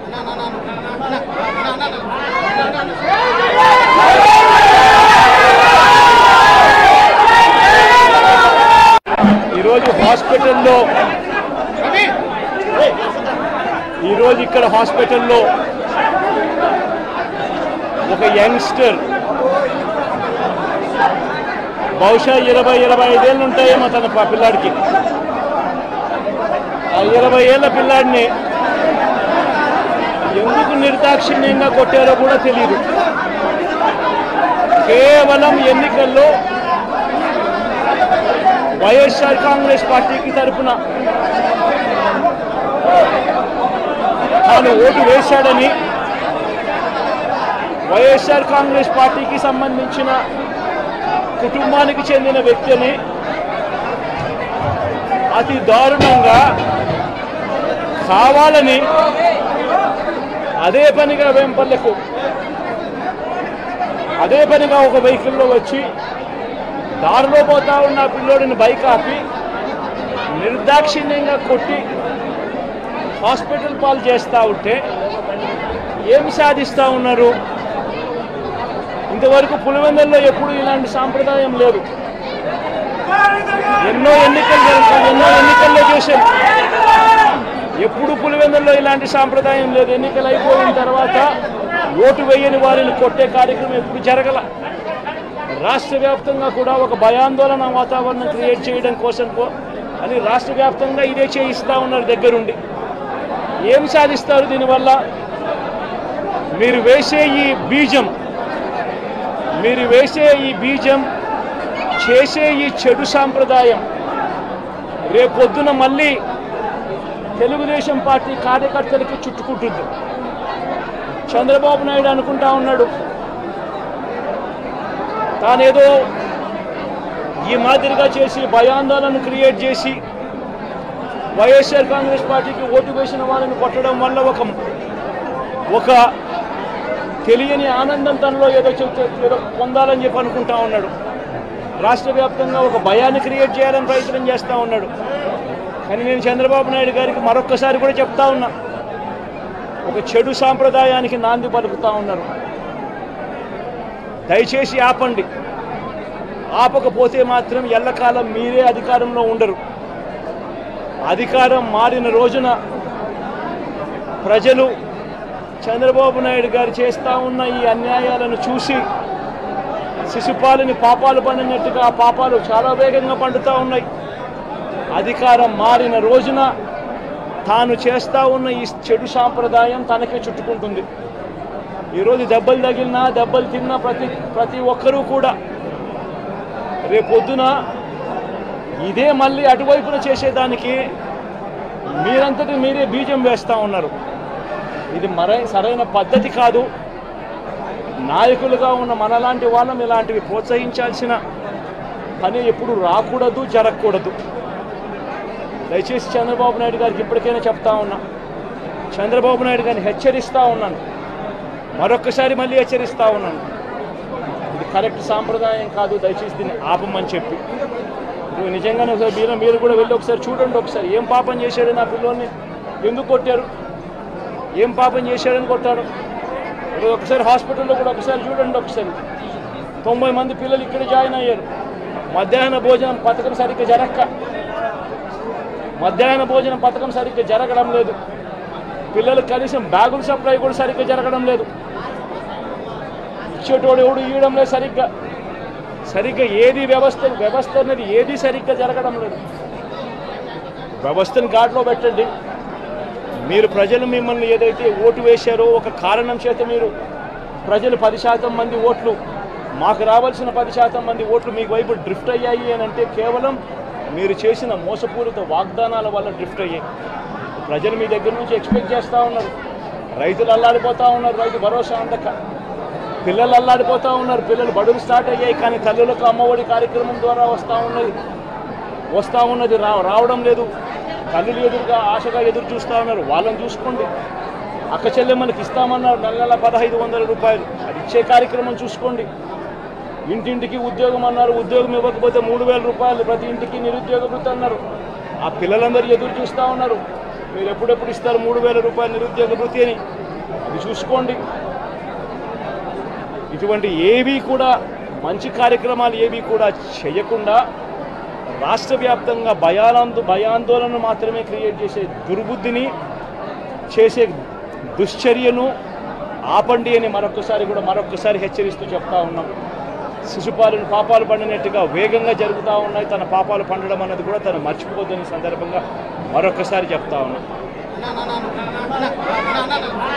ఈరోజు హాస్పిటల్లో ఈరోజు ఇక్కడ హాస్పిటల్లో ఒక యంగ్స్టర్ బహుశా ఇరవై ఇరవై ఐదేళ్ళు ఉంటాయేమో తన ప- పిల్లాడికి ఆ ఇరవై ఏళ్ళ పిల్లాడిని ఎందుకు నిర్దాక్షిణ్యంగా కొట్టారో కూడా తెలియదు కేవలం ఎన్నికల్లో వైఎస్ఆర్ కాంగ్రెస్ పార్టీకి తరపున తాను ఓటు వేశాడని వైఎస్ఆర్ కాంగ్రెస్ పార్టీకి సంబంధించిన కుటుంబానికి చెందిన వ్యక్తిని అతి దారుణంగా కావాలని అదే పనిగా వేంపల్లెకు అదే పనిగా ఒక వెహికల్లో వచ్చి దారిలో పోతా ఉన్న ఆ పిల్లోడిని బైక్ ఆపి నిర్దాక్షిణ్యంగా కొట్టి హాస్పిటల్ పాలు చేస్తూ ఉంటే ఏమి సాధిస్తూ ఉన్నారు ఇంతవరకు పులివెందుల్లో ఎప్పుడు ఇలాంటి సాంప్రదాయం లేదు ఎన్నో ఎన్నికలు జరుగుతాయి ఎన్నో ఎన్నికల్లో చూసాం ఎప్పుడు పులివెందుల్లో ఇలాంటి సాంప్రదాయం లేదు ఎన్నికలు అయిపోయిన తర్వాత ఓటు వేయని వారిని కొట్టే కార్యక్రమం ఎప్పుడు జరగల రాష్ట్ర వ్యాప్తంగా కూడా ఒక భయాందోళన వాతావరణం క్రియేట్ చేయడం కోసం కో- అని రాష్ట్ర వ్యాప్తంగా ఇదే చేయిస్తూ ఉన్నారు దగ్గరుండి ఏం సాధిస్తారు దీనివల్ల మీరు వేసే ఈ బీజం మీరు వేసే ఈ బీజం చేసే ఈ చెడు సాంప్రదాయం రేపొద్దున మళ్ళీ తెలుగుదేశం పార్టీ కార్యకర్తలకి చుట్టుకుంటుంది చంద్రబాబు నాయుడు అనుకుంటా ఉన్నాడు తానేదో ఈ మాదిరిగా చేసి భయాందోళన క్రియేట్ చేసి వైఎస్ఆర్ కాంగ్రెస్ పార్టీకి ఓటు వేసిన వాళ్ళని కొట్టడం వల్ల ఒక ఒక తెలియని ఆనందం తనలో ఏదో చెప్తే ఏదో పొందాలని చెప్పి అనుకుంటా ఉన్నాడు రాష్ట్ర వ్యాప్తంగా ఒక భయాన్ని క్రియేట్ చేయాలని ప్రయత్నం చేస్తూ ఉన్నాడు కానీ నేను చంద్రబాబు నాయుడు గారికి మరొక్కసారి కూడా చెప్తా ఉన్నా ఒక చెడు సాంప్రదాయానికి నాంది పలుకుతా ఉన్నారు దయచేసి ఆపండి ఆపకపోతే మాత్రం ఎల్లకాలం మీరే అధికారంలో ఉండరు అధికారం మారిన రోజున ప్రజలు చంద్రబాబు నాయుడు గారు చేస్తూ ఉన్న ఈ అన్యాయాలను చూసి శిశుపాలని పాపాలు పండినట్టుగా ఆ పాపాలు చాలా వేగంగా పండుతూ ఉన్నాయి అధికారం మారిన రోజున తాను చేస్తూ ఉన్న ఈ చెడు సాంప్రదాయం తనకే చుట్టుకుంటుంది ఈరోజు దెబ్బలు తగిలినా దెబ్బలు తిన్నా ప్రతి ప్రతి ఒక్కరూ కూడా రేపొద్దున ఇదే మళ్ళీ అటువైపున చేసేదానికి మీరంతటి మీరే బీజం వేస్తూ ఉన్నారు ఇది మరై సరైన పద్ధతి కాదు నాయకులుగా ఉన్న మనలాంటి వాళ్ళం ఇలాంటివి ప్రోత్సహించాల్సిన పని ఎప్పుడు రాకూడదు జరగకూడదు దయచేసి చంద్రబాబు నాయుడు గారికి ఇప్పటికైనా చెప్తా ఉన్నా చంద్రబాబు నాయుడు గారిని హెచ్చరిస్తూ ఉన్నాను మరొక్కసారి మళ్ళీ హెచ్చరిస్తూ ఉన్నాను ఇది కరెక్ట్ సాంప్రదాయం కాదు దయచేసి దీన్ని ఆపమని చెప్పి ఇప్పుడు నిజంగానే ఒకసారి మీరు మీరు కూడా వెళ్ళి ఒకసారి చూడండి ఒకసారి ఏం పాపం చేశాడు నా పిల్లోని ఎందుకు కొట్టారు ఏం పాపం చేశాడని కొట్టారు ఇప్పుడు ఒకసారి హాస్పిటల్లో కూడా ఒకసారి చూడండి ఒకసారి తొంభై మంది పిల్లలు ఇక్కడ జాయిన్ అయ్యారు మధ్యాహ్న భోజనం పథకం సరిగ్గా జరక్క మధ్యాహ్న భోజనం పథకం సరిగ్గా జరగడం లేదు పిల్లలకు కనీసం బ్యాగుల సప్లై కూడా సరిగ్గా జరగడం లేదు ఇచ్చేటోడు ఎవడు ఇవ్వడం లేదు సరిగ్గా సరిగ్గా ఏది వ్యవస్థ వ్యవస్థ అనేది ఏది సరిగ్గా జరగడం లేదు వ్యవస్థను గాడిలో పెట్టండి మీరు ప్రజలు మిమ్మల్ని ఏదైతే ఓటు వేశారో ఒక కారణం చేత మీరు ప్రజలు పది శాతం మంది ఓట్లు మాకు రావాల్సిన పది శాతం మంది ఓట్లు మీకు వైపు డ్రిఫ్ట్ అయ్యాయి అని అంటే కేవలం మీరు చేసిన మోసపూరిత వాగ్దానాల వల్ల డ్రిఫ్ట్ అయ్యాయి ప్రజలు మీ దగ్గర నుంచి ఎక్స్పెక్ట్ చేస్తూ ఉన్నారు రైతులు అల్లాడిపోతూ ఉన్నారు రైతు భరోసా అందక పిల్లలు అల్లాడిపోతూ ఉన్నారు పిల్లలు బడులు స్టార్ట్ అయ్యాయి కానీ తల్లులకు అమ్మఒడి కార్యక్రమం ద్వారా వస్తూ ఉన్నది వస్తూ ఉన్నది రా రావడం లేదు తల్లులు ఎదురుగా ఆశగా ఎదురు చూస్తూ ఉన్నారు వాళ్ళని చూసుకోండి అక్క చెల్లెమ్మలకి ఇస్తామన్నారు నెల నెల పదహైదు వందల రూపాయలు అది ఇచ్చే కార్యక్రమం చూసుకోండి ఇంటింటికి ఉద్యోగం అన్నారు ఉద్యోగం ఇవ్వకపోతే మూడు వేల రూపాయలు ప్రతి ఇంటికి నిరుద్యోగ వృత్తి అన్నారు ఆ పిల్లలందరూ ఎదురు చూస్తూ ఉన్నారు మీరు ఎప్పుడెప్పుడు ఇస్తారు మూడు వేల రూపాయలు నిరుద్యోగ వృత్తి అని అది చూసుకోండి ఇటువంటి ఏవి కూడా మంచి కార్యక్రమాలు ఏవి కూడా చేయకుండా రాష్ట్ర వ్యాప్తంగా భయానంద భయాందోళన మాత్రమే క్రియేట్ చేసే దుర్బుద్ధిని చేసే దుశ్చర్యను ఆపండి అని మరొకసారి కూడా మరొకసారి హెచ్చరిస్తూ చెప్తా ఉన్నాం శిశుపాలను పాపాలు పండినట్టుగా వేగంగా జరుగుతూ ఉన్నాయి తన పాపాలు పండడం అన్నది కూడా తను మర్చిపోద్దని సందర్భంగా మరొకసారి చెప్తా ఉన్నాం